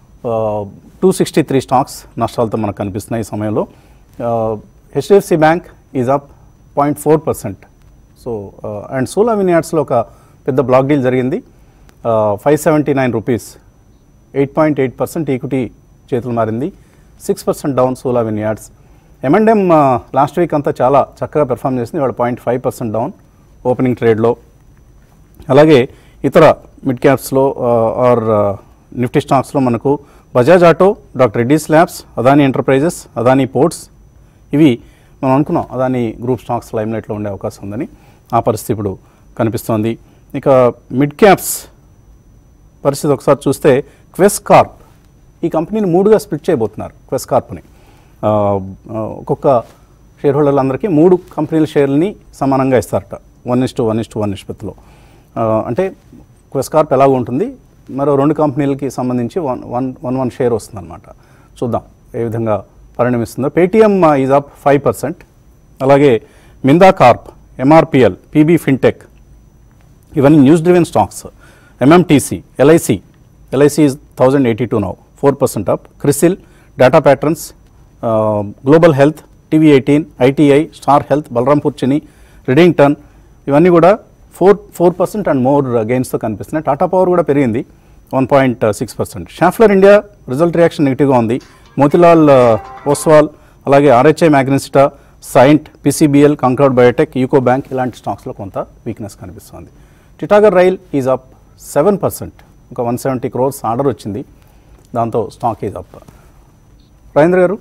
టూ సిక్స్టీ త్రీ స్టాక్స్ నష్టాలతో మనకు కనిపిస్తున్నాయి ఈ సమయంలో HDFC Bank is up point four percent so and Sula వినియార్డ్స్లో ఒక పెద్ద బ్లాక్ డీల్ జరిగింది five seventy nine rupees eight point eight percent equity చేతులు మారింది six percent down Sula Vineyards M and M last week అంతా చాలా చక్కగా పెర్ఫామ్ చేసింది ఇవాళ point five percent down opening ట్రేడ్లో అలాగే ఇతర మిడ్ క్యాప్స్లో ఆర్ నిఫ్టీ స్టాక్స్లో మనకు Bajaj Auto Doctor Reddy's Labs Adani Enterprises Adani Ports ఇవి మనం అనుకున్నాం అదానీ గ్రూప్ స్టాక్స్ లైమ్లైట్లో ఉండే అవకాశం ఉందని ఆ పరిస్థితి ఇప్పుడు కనిపిస్తోంది ఇక మిడ్ క్యాప్స్ పరిస్థితి ఒకసారి చూస్తే క్వెస్ కార్ప్ ఈ కంపెనీని మూడుగా స్ప్లిట్ చేయబోతున్నారు క్వెస్ కార్ప్ని ఆ, ఆ, ఒక్కొక్క షేర్ హోల్డర్లందరికీ మూడు కంపెనీల షేర్లని సమానంగా ఇస్తారట one is to one is to one నిష్పత్తిలో ఆ, అంటే క్వెస్ కార్ప్ ఎలాగ ఉంటుంది మరో రెండు కంపెనీలకి సంబంధించి one one one one share వస్తుందన్నమాట చూద్దాం ఏ విధంగా పరిణమిస్తుందో Paytm is up five percent అలాగే Minda Corp MRPL PB Fintech ఇవన్నీ news driven stocks MMTC LIC LIC is thousand eighty two now four percent up CRISIL Data Patterns Global Health TV eighteen ITI Star Health Balrampur Chini Redington ఇవన్నీ కూడా four four percent and more గెయిన్స్తో కనిపిస్తున్నాయి టాటా పవర్ కూడా పెరిగింది one point six percent Schaeffler India result reaction నెగిటివ్గా ఉంది మోతిలాల్ ఓస్వాల్ అలాగే RHI Magnesita Cyient PCBL Concord Biotech UCO Bank ఇలాంటి స్టాక్స్లో కొంత వీక్నెస్ కనిపిస్తుంది Titagarh Rail is up seven percent ఒక వన్ సెవెంటీ క్రోర్స్ ఆర్డర్ వచ్చింది దాంతో స్టాక్ ఈజ్ అప్ రాజేంద్ర గారు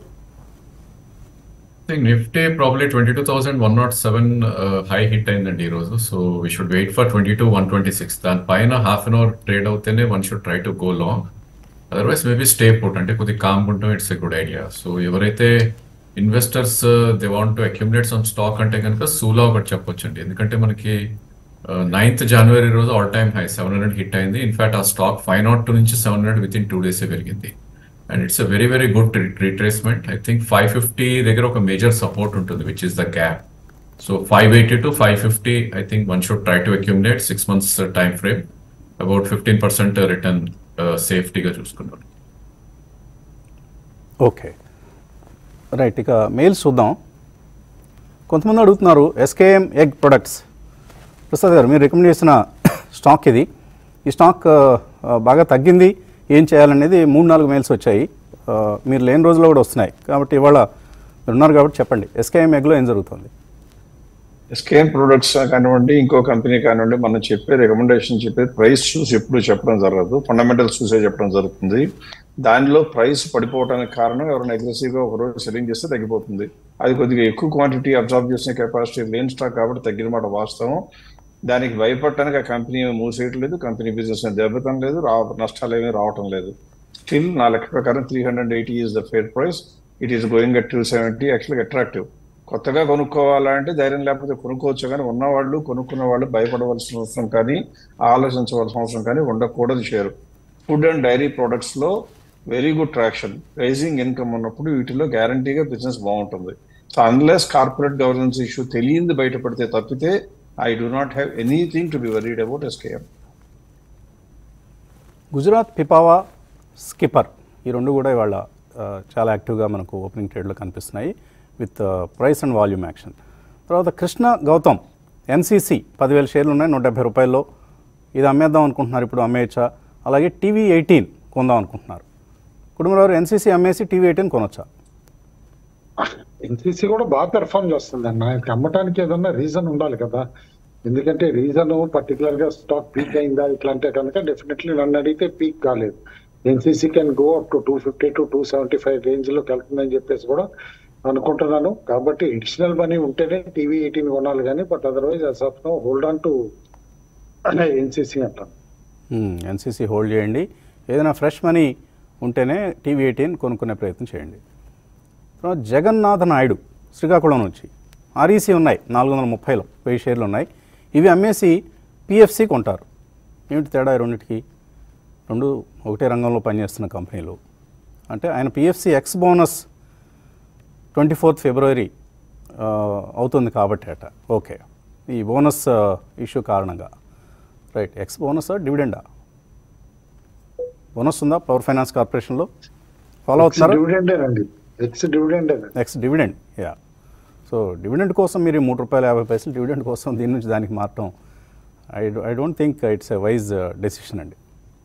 think Nifty probably twenty two thousand one nought seven high hit అయిందండి ఈ రోజు so we should wait for twenty two one twenty six దాని పైన half an hour trade అవుతేనే one should try to go long otherwise maybe stay put అంటే కొద్దిగా కామ్ ఉంటాం it's a good idea so ఎవరైతే investors they want to accumulate some stock అంటే కనుక సూలా ఒకటి చెప్పొచ్చండి ఎందుకంటే మనకి నైన్త్ జనవరి రోజు all time high seven hundred hit అయింది ఇన్ఫాక్ట్ ఆ స్టాక్ ఫైవ్ నాట్ టూ నుంచి seven hundred with in two పెరిగింది and it's uh very very good retracement I think five fifty దగ్గర ఒక మేజర్ సపోర్ట్ ఉంటుంది which is the gap so five eighty to five fifty I think one should try to accumulate six months time frame about fifteen percent return సేఫ్టీగా చూసుకున్నారు ఓకే రైట్ ఇక మెయిల్స్ చూద్దాం కొంతమంది అడుగుతున్నారు ఎస్కేఎం ఎగ్ ప్రొడక్ట్స్ ప్రసాద్ గారు మీరు రికమెండ్ చేసిన స్టాక్ ఇది ఈ స్టాక్ ఆ, ఆ, బాగా తగ్గింది ఏం చేయాలనేది మూడు నాలుగు మెయిల్స్ వచ్చాయి ఆ, మీరు లేని రోజుల్లో కూడా వస్తున్నాయి కాబట్టి ఇవాళ మీరు ఉన్నారు కాబట్టి చెప్పండి ఎస్కేఎం ఎగ్లో ఏం జరుగుతుంది ఎస్కేఎం ప్రొడక్ట్స్ కానివ్వండి ఇంకో కంపెనీ కానివ్వండి మనం చెప్పే రికమెండేషన్ చెప్పే ప్రైస్ చూసి ఎప్పుడు చెప్పడం జరగదు ఫండమెంటల్స్ చూసే చెప్పడం జరుగుతుంది దానిలో ప్రైస్ పడిపోవడానికి కారణం ఎవరైనా అగ్రెసివ్ గా ఒక రోజు సెల్లింగ్ చేస్తే తగ్గిపోతుంది అది కొద్దిగా ఎక్కువ క్వాంటిటీ అబ్జర్వ్ చేసిన కెపాసిటీ లేని స్టాక్ కాబట్టి తగ్గిన మాట వాస్తవం దానికి భయపడటానికి ఆ కంపెనీ మూసేయటం లేదు కంపెనీ బిజినెస్ దెబ్బతం లేదు రా నష్టాలు ఏమీ రావటం లేదు స్టిల్ నా లెక్క ప్రకారం three hundred eighty is the fair price it is going at two seventy యాక్చువల్గా అట్రాక్టివ్ కొత్తగా కొనుక్కోవాలంటే ధైర్యం లేకపోతే కొనుక్కోవచ్చు కానీ ఉన్నవాళ్ళు కొనుక్కున్న వాళ్ళు భయపడవలసిన అవసరం కానీ ఆలోచించవలసిన అవసరం కానీ ఉండకూడదు share food and dairy products లో very good traction rising income ఉన్నప్పుడు వీటిలో గ్యారంటీగా బిజినెస్ బాగుంటుంది so unless corporate governance issue తెలియంది బయటపడితే తప్పితే I do not have anything to be worried about SKM Gujarat Pipavav Skipper ఈ రెండు కూడా ఇవాళ ఆ, చాలా యాక్టివ్గా మనకు ఓపెనింగ్ ట్రేడ్లో కనిపిస్తున్నాయి with price and volume action తర్వాత కృష్ణ గౌతమ్ ఎన్సీసీ పదివేల షేర్లు ఉన్నాయి నూట డెబ్బై రూపాయల్లో ఇది అమ్మేద్దాం అనుకుంటున్నారు ఇప్పుడు అమ్మేయచ్చా అలాగే టీవీ ఎయిటీన్ కొందాం అనుకుంటున్నారు కుటుంబరావు ఎన్సీసీ అమ్మేసి టీవీ ఎయిటీన్ కొనొచ్చా ఎన్సీసీ కూడా బాగా పెర్ఫామ్ చేస్తుంది అన్న ఆయనకి అమ్మటానికి ఏదన్నా రీజన్ ఉండాలి కదా ఎందుకంటే రీజన్ పర్టికులర్ గా స్టాక్ పీక్ అయిందా ఇట్లా అంటే కనుక డెఫినెట్లీ నన్ను అడిగితే పీక్ కాలేదు NCC can go up to two fifty to two seventy five range లోకి వెళ్తుందని చెప్పేసి కూడా అనుకుంటున్నాను కాబట్టి అడిషనల్ మనీ ఉంటేనే టీవీ ఎయిటీన్ కొనాలి కానీ but otherwise as of now hold on to NCC అంటాను ఎన్సీసీ హోల్డ్ చేయండి ఏదైనా ఫ్రెష్ మనీ ఉంటేనే టీవీ ఎయిటీన్ కొనుక్కునే ప్రయత్నం చేయండి తర్వాత జగన్నాథ నాయుడు శ్రీకాకుళం నుంచి ఆర్ఈసీ ఉన్నాయి నాలుగు వందల ముప్పైలో వెయ్యి షేర్లు ఉన్నాయి ఇవి అమ్మేసి పిఎఫ్సి కొంటారు ఏమిటి తేడా ఈ రెండింటికి రెండు ఒకటే రంగంలో పనిచేస్తున్న కంపెనీలు అంటే ఆయన PFC ex bonus twenty fourth February ఆ, అవుతుంది కాబట్టి అట ఓకే ఈ బోనస్ ఇష్యూ కారణంగా రైట్ ఎక్స్ బోనస్ డివిడెండా బోనస్ ఉందా పవర్ ఫైనాన్స్ కార్పొరేషన్లో ఫాలో అవుతున్నారా డివిడెండే రండి ఎక్స్ డివిడెండే ex dividend yeah so dividend కోసం మీరు ఈ మూడు రూపాయల యాభై పైసలు డివిడెండ్ కోసం దీని నుంచి దానికి మారటం I I don't think it's a wise decision అండి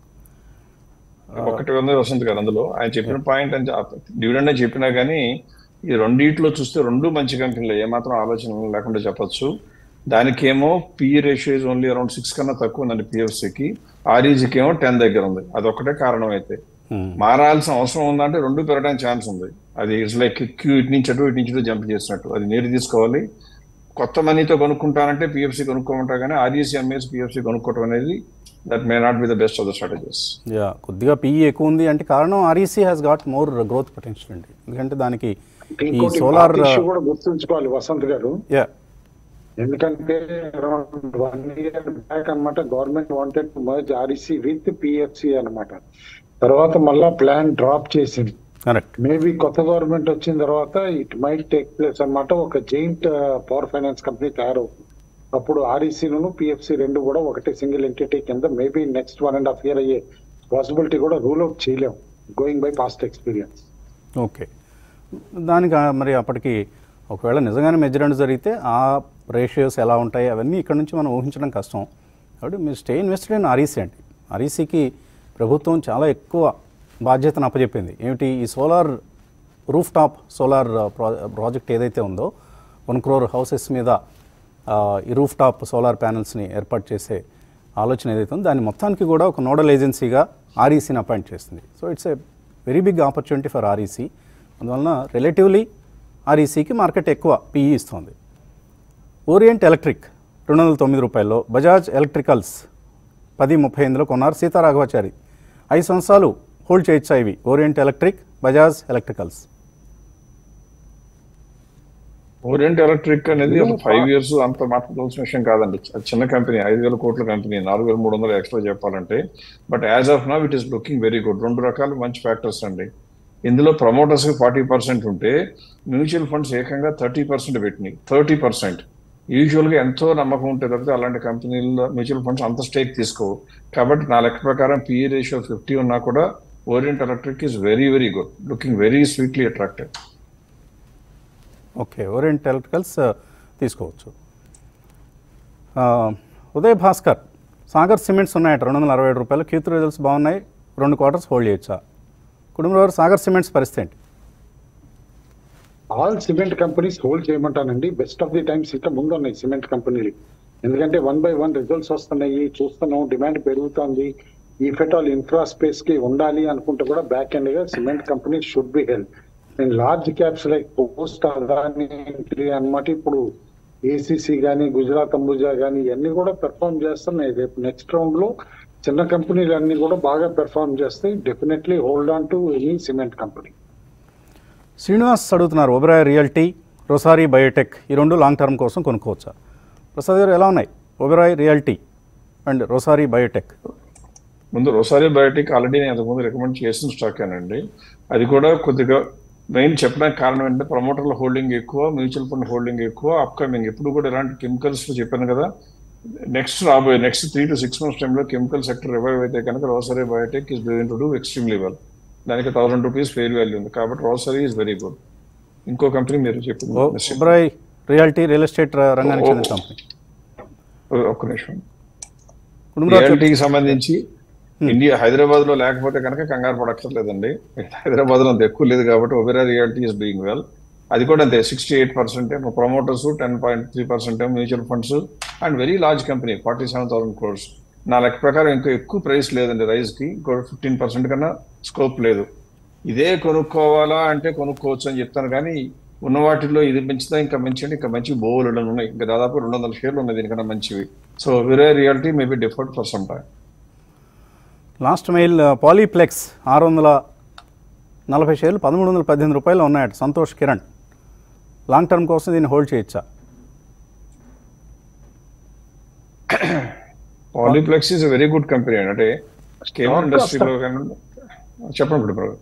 ఒకటి ఉంది వసంత్ గారు అందులో ఆయన చెప్పిన పాయింట్ అని డివిడెండ్ అని చెప్పినా కానీ ఈ రెండిట్లో చూస్తే రెండు మంచి కంపెనీలు ఏమాత్రం ఆలోచన లేకుండా చెప్పొచ్చు దానికేమో PE ratio is only around six కన్నా తక్కువ ఉందండి పిఎఫ్సికి ఆర్ఈజీకి ఏమో టెన్ దగ్గర ఉంది అది ఒకటే కారణం అయితే మారాల్సిన అవసరం ఉందంటే రెండు పెరగడానికి ఛాన్స్ ఉంది అది ఇట్స్ లైక్ క్యూ ఇటు నుంచి అటు ఇటు నుంచి ఇటు జంప్ చేసినట్టు అది నీరు తీసుకోవాలి కొత్త మనీతో కొనుక్కుంటానంటే పిఎఫ్సి కొనుక్కోమంటారు కానీ ఆర్ఈసీ అమ్మేసి పిఎఫ్సి కొనుక్కోవడం అనేది that may not be the best of the strategies yeah కొద్దిగా పిఈ ఎక్కువ ఉంది అంటే కారణం REC has got more growth potential అండి ఎందుకంటే దానికి ఈ ఇంకోటి సోలార్ ఇష్యూ కూడా గుర్తుంచుకోవాలి వసంత్ గారు యా ఎందుకంటే అరౌండ్ వన్ ఇయర్ బ్యాక్ అన్నమాట government wanted to merge REC with PFC అన్నమాట తర్వాత మళ్ళా ప్లాన్ డ్రాప్ చేసింది కరెక్ట్ మేబీ కొత్త గవర్నమెంట్ వచ్చిన తర్వాత ఇట్ మైట్ టేక్ ప్లేస్ అన్నమాట ఒక జైంట్ పవర్ ఫైనాన్స్ కంపెనీ తయారవుతుంది అప్పుడు ఆర్ఈసీను పిఎఫ్సి రెండు కూడా ఒకటే సింగిల్ ఎంటిటీ కింద maybe next one and half year అయ్యే పాసిబిలిటీ కూడా రూల్ అవుట్ చేయలేం going by past experience okay దానికి ఆ మరి అప్పటికి ఒకవేళ నిజంగానే మెజరెంట్ జరిగితే ఆ రేషియోస్ ఎలా ఉంటాయి అవన్నీ ఇక్కడ నుంచి మనం ఊహించడం కష్టం కాబట్టి మీరు స్టే ఇన్వెస్టెడ్ ఇన్ ఆర్ఈసీ అండి ఆర్ఈసీకి ప్రభుత్వం చాలా ఎక్కువ బాధ్యతను అప్పచెప్పింది ఏమిటి ఈ solar roof top solar project ఏదైతే ఉందో వన్ క్రోర్ హౌసెస్ మీద ఆ, ఈ రూఫ్ టాప్ సోలార్ ప్యానెల్స్ని ఏర్పాటు చేసే ఆలోచన ఏదైతే ఉందో దాని మొత్తానికి కూడా ఒక నోడల్ ఏజెన్సీగా ఆర్ఈసీని అపాయింట్ చేస్తుంది so it's a very big opportunity for REC అందువలన రిలేటివ్లీ ఆర్ఈసీకి మార్కెట్ ఎక్కువ పీఈ ఇస్తుంది ఓరియంట్ ఎలక్ట్రిక్ రెండు వందల తొమ్మిది రూపాయల్లో బజాజ్ ఎలక్ట్రికల్స్ పది ముప్పై ఎనిమిదిలో కొన్నారు సీతారాఘవాచారి ఐదు సంవత్సరాలు హోల్డ్ చేయొచ్చా ఇవి Orient Electric Bajaj Electricals Orient Electric అనేది ఒక ఫైవ్ ఇయర్స్ అంత మాట్లాడాల్సిన విషయం కాదండి అది చిన్న కంపెనీ ఐదు వేల కోట్ల కంపెనీ నాలుగు వేల మూడు వందలు ఎక్స్ట్రా చెప్పాలంటే but as of now it is looking very good రెండు రకాల మంచి ఫ్యాక్టర్స్ అండి ఇందులో ప్రమోటర్స్ కి ఫార్టీ పర్సెంట్ ఉంటే మ్యూచువల్ ఫండ్స్ ఏకంగా థర్టీ పర్సెంట్ పెట్టినాయి థర్టీ పర్సెంట్ యూజువల్గా ఎంతో నమ్మకం ఉంటే తప్పితే అలాంటి కంపెనీల్లో మ్యూచువల్ ఫండ్స్ అంత స్టేక్ తీసుకోవు కాబట్టి నా లెక్క ప్రకారం పిఈ రేషియో ఫిఫ్టీ ఉన్నా కూడా Orient Electric is very very good looking very sweetly attractive okay Orient Electricals ఆ, తీసుకోవచ్చు ఆ, ఉదయ్ భాస్కర్ సాగర్ సిమెంట్స్ ఉన్నాయట రెండు వందల అరవై ఏడు రూపాయలు క్యూత్ రిజల్ట్స్ బాగున్నాయి రెండు క్వార్టర్స్ హోల్డ్ చేయొచ్చా కుటుంబంలో సాగర్ సిమెంట్స్ పరిస్థితి ఏంటి ఆల్ సిమెంట్ కంపెనీస్ హోల్డ్ చేయమంటానండి బెస్ట్ ఆఫ్ ది టైమ్స్ ఇంకా ముందు ఉన్నాయి సిమెంట్ కంపెనీలు ఎందుకంటే వన్ బై వన్ రిజల్ట్స్ వస్తున్నాయి చూస్తున్నాం డిమాండ్ పెరుగుతోంది ఈ ఫెటాల్ ఇన్ఫ్రా స్పేస్ కి ఉండాలి అనుకుంటే కూడా బ్యాక్ ఎండ్ గా cement company should be help నేను large caps like post Adani అనమాట ఇప్పుడు ఏసీసీ కానీ గుజరాత్ అంబుజా కానీ ఇవన్నీ కూడా పెర్ఫార్మ్ చేస్తున్నాయి రేపు నెక్స్ట్ రౌండ్ లో చిన్న కంపెనీలు అన్ని కూడా బాగా పెర్ఫార్మ్ చేస్తాయి definitely hold on to any cement company Srinivas అడుగుతున్నారు ఒబరాయ్ రియాలిటీ రొసారీ బయోటెక్ ఈ రెండు లాంగ్ టర్మ్ కోసం కొనుక్కోవచ్చా ప్రసాద్ గారు ఎలా ఉన్నాయి Oberoi Realty and Rossari Biotech ముందు రోసారీ బయోటిక్ ఆల్రెడీ నేను అంతకుముందు రికమెండ్ చేసిన స్టాక్ అండి అది కూడా కొద్దిగా మెయిన్ చెప్పడానికి కారణం ఏంటంటే ప్రమోటర్ల హోల్డింగ్ ఎక్కువ మ్యూచువల్ ఫండ్ హోల్డింగ్ ఎక్కువ అప్కమింగ్ ఇప్పుడు కూడా ఇలాంటి కెమికల్స్ చెప్పాను కదా నెక్స్ట్ రాబోయే next three to six months టైంలో కెమికల్ సెక్టర్ రివైవ్ అయితే కనుక Rossari Biotech is doing to do extremely well దానికి థౌసండ్ రూపీస్ ఫెయిర్ వాల్యూ ఉంది కాబట్టి రోసరీ ఈజ్ వెరీ గుడ్ ఇంకో కంపెనీ మీరు చెప్పింది ఒబరాయ్ రియాలిటీ రియల్ ఎస్టేట్ ర- రంగానికి చెందిన కంపెనీ ఒక్క నిమిషం కుటుంబరావు చెప్పు. రియాలిటీకి సంబంధించి ఇండియా హైదరాబాద్ లో లేకపోతే కనుక కంగారు పడక్కర్లేదండి హైదరాబాద్ లో అంత ఎక్కువ లేదు కాబట్టి Oberoi Realty is doing well అది కూడా అంతే sixty eight percent promoters ten point three percent mutual funds and very large company forty seven thousand crores నా లెక్క ప్రకారం ఇంకా ఎక్కువ ప్రైస్ లేదండి రైస్ కి ఇంకో ఫిఫ్టీన్ పర్సెంట్ కన్నా స్కోప్ లేదు ఇదే కొనుక్కోవాలా అంటే కొనుక్కోవచ్చు అని చెప్తాను కానీ ఉన్న వాటిల్లో ఇది మంచిదా ఇంకా మంచి ఇంకా మంచి బోవులు ఉన్నాయి ఇంకా దాదాపు రెండు వందల షేర్లు ఉన్నాయి దీనికన్నా మంచివి so very Realty maybe deferred for some time last mail Polyplex ఆరు వందల నలభై షేర్లు పదమూడు వందల పద్దెనిమిది రూపాయలు ఉన్నాయట సంతోష్ కిరణ్ లాంగ్ టర్మ్ కోసం దీన్ని హోల్డ్ చేయొచ్చా Polyplex is very good company అండి అంటే కేబుల్ ఇండస్ట్రీలో కానీ చెప్పండి ఇప్పుడు బ్రదర్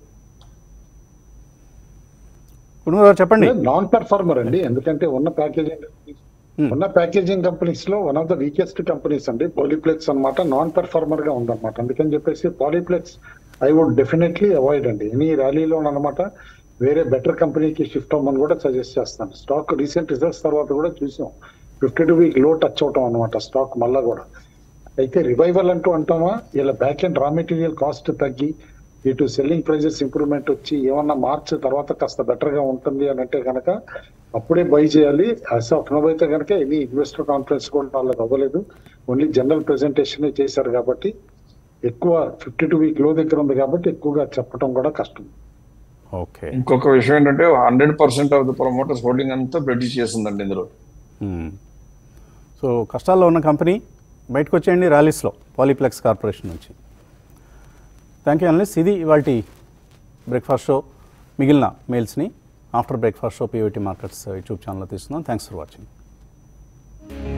కుటుంబరావు చెప్పండి నాన్ పెర్ఫార్మర్ అండి ఎందుకంటే ఉన్న ప్యాకేజింగ్ ఉన్న ప్యాకేజింగ్ కంపెనీస్ లో one of the weakest companies అండి పాలీప్లెక్స్ అన్నమాట నాన్ పెర్ఫార్మర్ గా ఉందన్నమాట అందుకని చెప్పేసి Polyplex I would definitely avoid అండి ఎనీ ర్యాలీలో అనమాట వేరే బెటర్ కంపెనీకి షిఫ్ట్ అవ్వమని కూడా సజెస్ట్ చేస్తాను స్టాక్ రీసెంట్ రిజల్ట్స్ తర్వాత కూడా చూసాం ఫిఫ్టీ టూ వీక్ లో టచ్ అవటం అనమాట స్టాక్ మళ్ళా కూడా అయితే రివైవల్ అంటూ అంటామా ఇలా back and raw material cost తగ్గి ఇటు సెల్లింగ్ ప్రైజెస్ ఇంప్రూవ్మెంట్ వచ్చి ఏమన్నా మార్చ్ తర్వాత కాస్త బెటర్ గా ఉంటుంది అని అంటే కనుక అప్పుడే బై చేయాలి అస్ ఆఫ్ నవ్ అయితే కనుక ఎనీ ఇన్వెస్టర్ కాన్ఫరెన్స్ కూడా వాళ్ళకి అవ్వలేదు ఓన్లీ జనరల్ ప్రెజెంటేషన్ చేశారు కాబట్టి ఎక్కువ ఫిఫ్టీ టూ వీక్ లో దగ్గర ఉంది కాబట్టి ఎక్కువగా చెప్పడం కూడా కష్టం ఓకే ఇంకొక విషయం ఏంటంటే hundred percent of the promoters holding అంతా బ్రెడ్జ్ చేసిందండి ఇందులో సో కష్టాల్లో ఉన్న కంపెనీ బయటకు వచ్చేయండి ర్యాలీస్లో పాలీప్లెక్స్ కార్పొరేషన్ నుంచి థ్యాంక్ యూ అనలిస్ట్ ఇది ఇవాళ బ్రేక్ఫాస్ట్ షో మిగిలిన మెయిల్స్ని after breakfast show PVT markets YouTube ఛానల్లో తీస్తున్నాం థ్యాంక్స్ ఫర్ వాచింగ్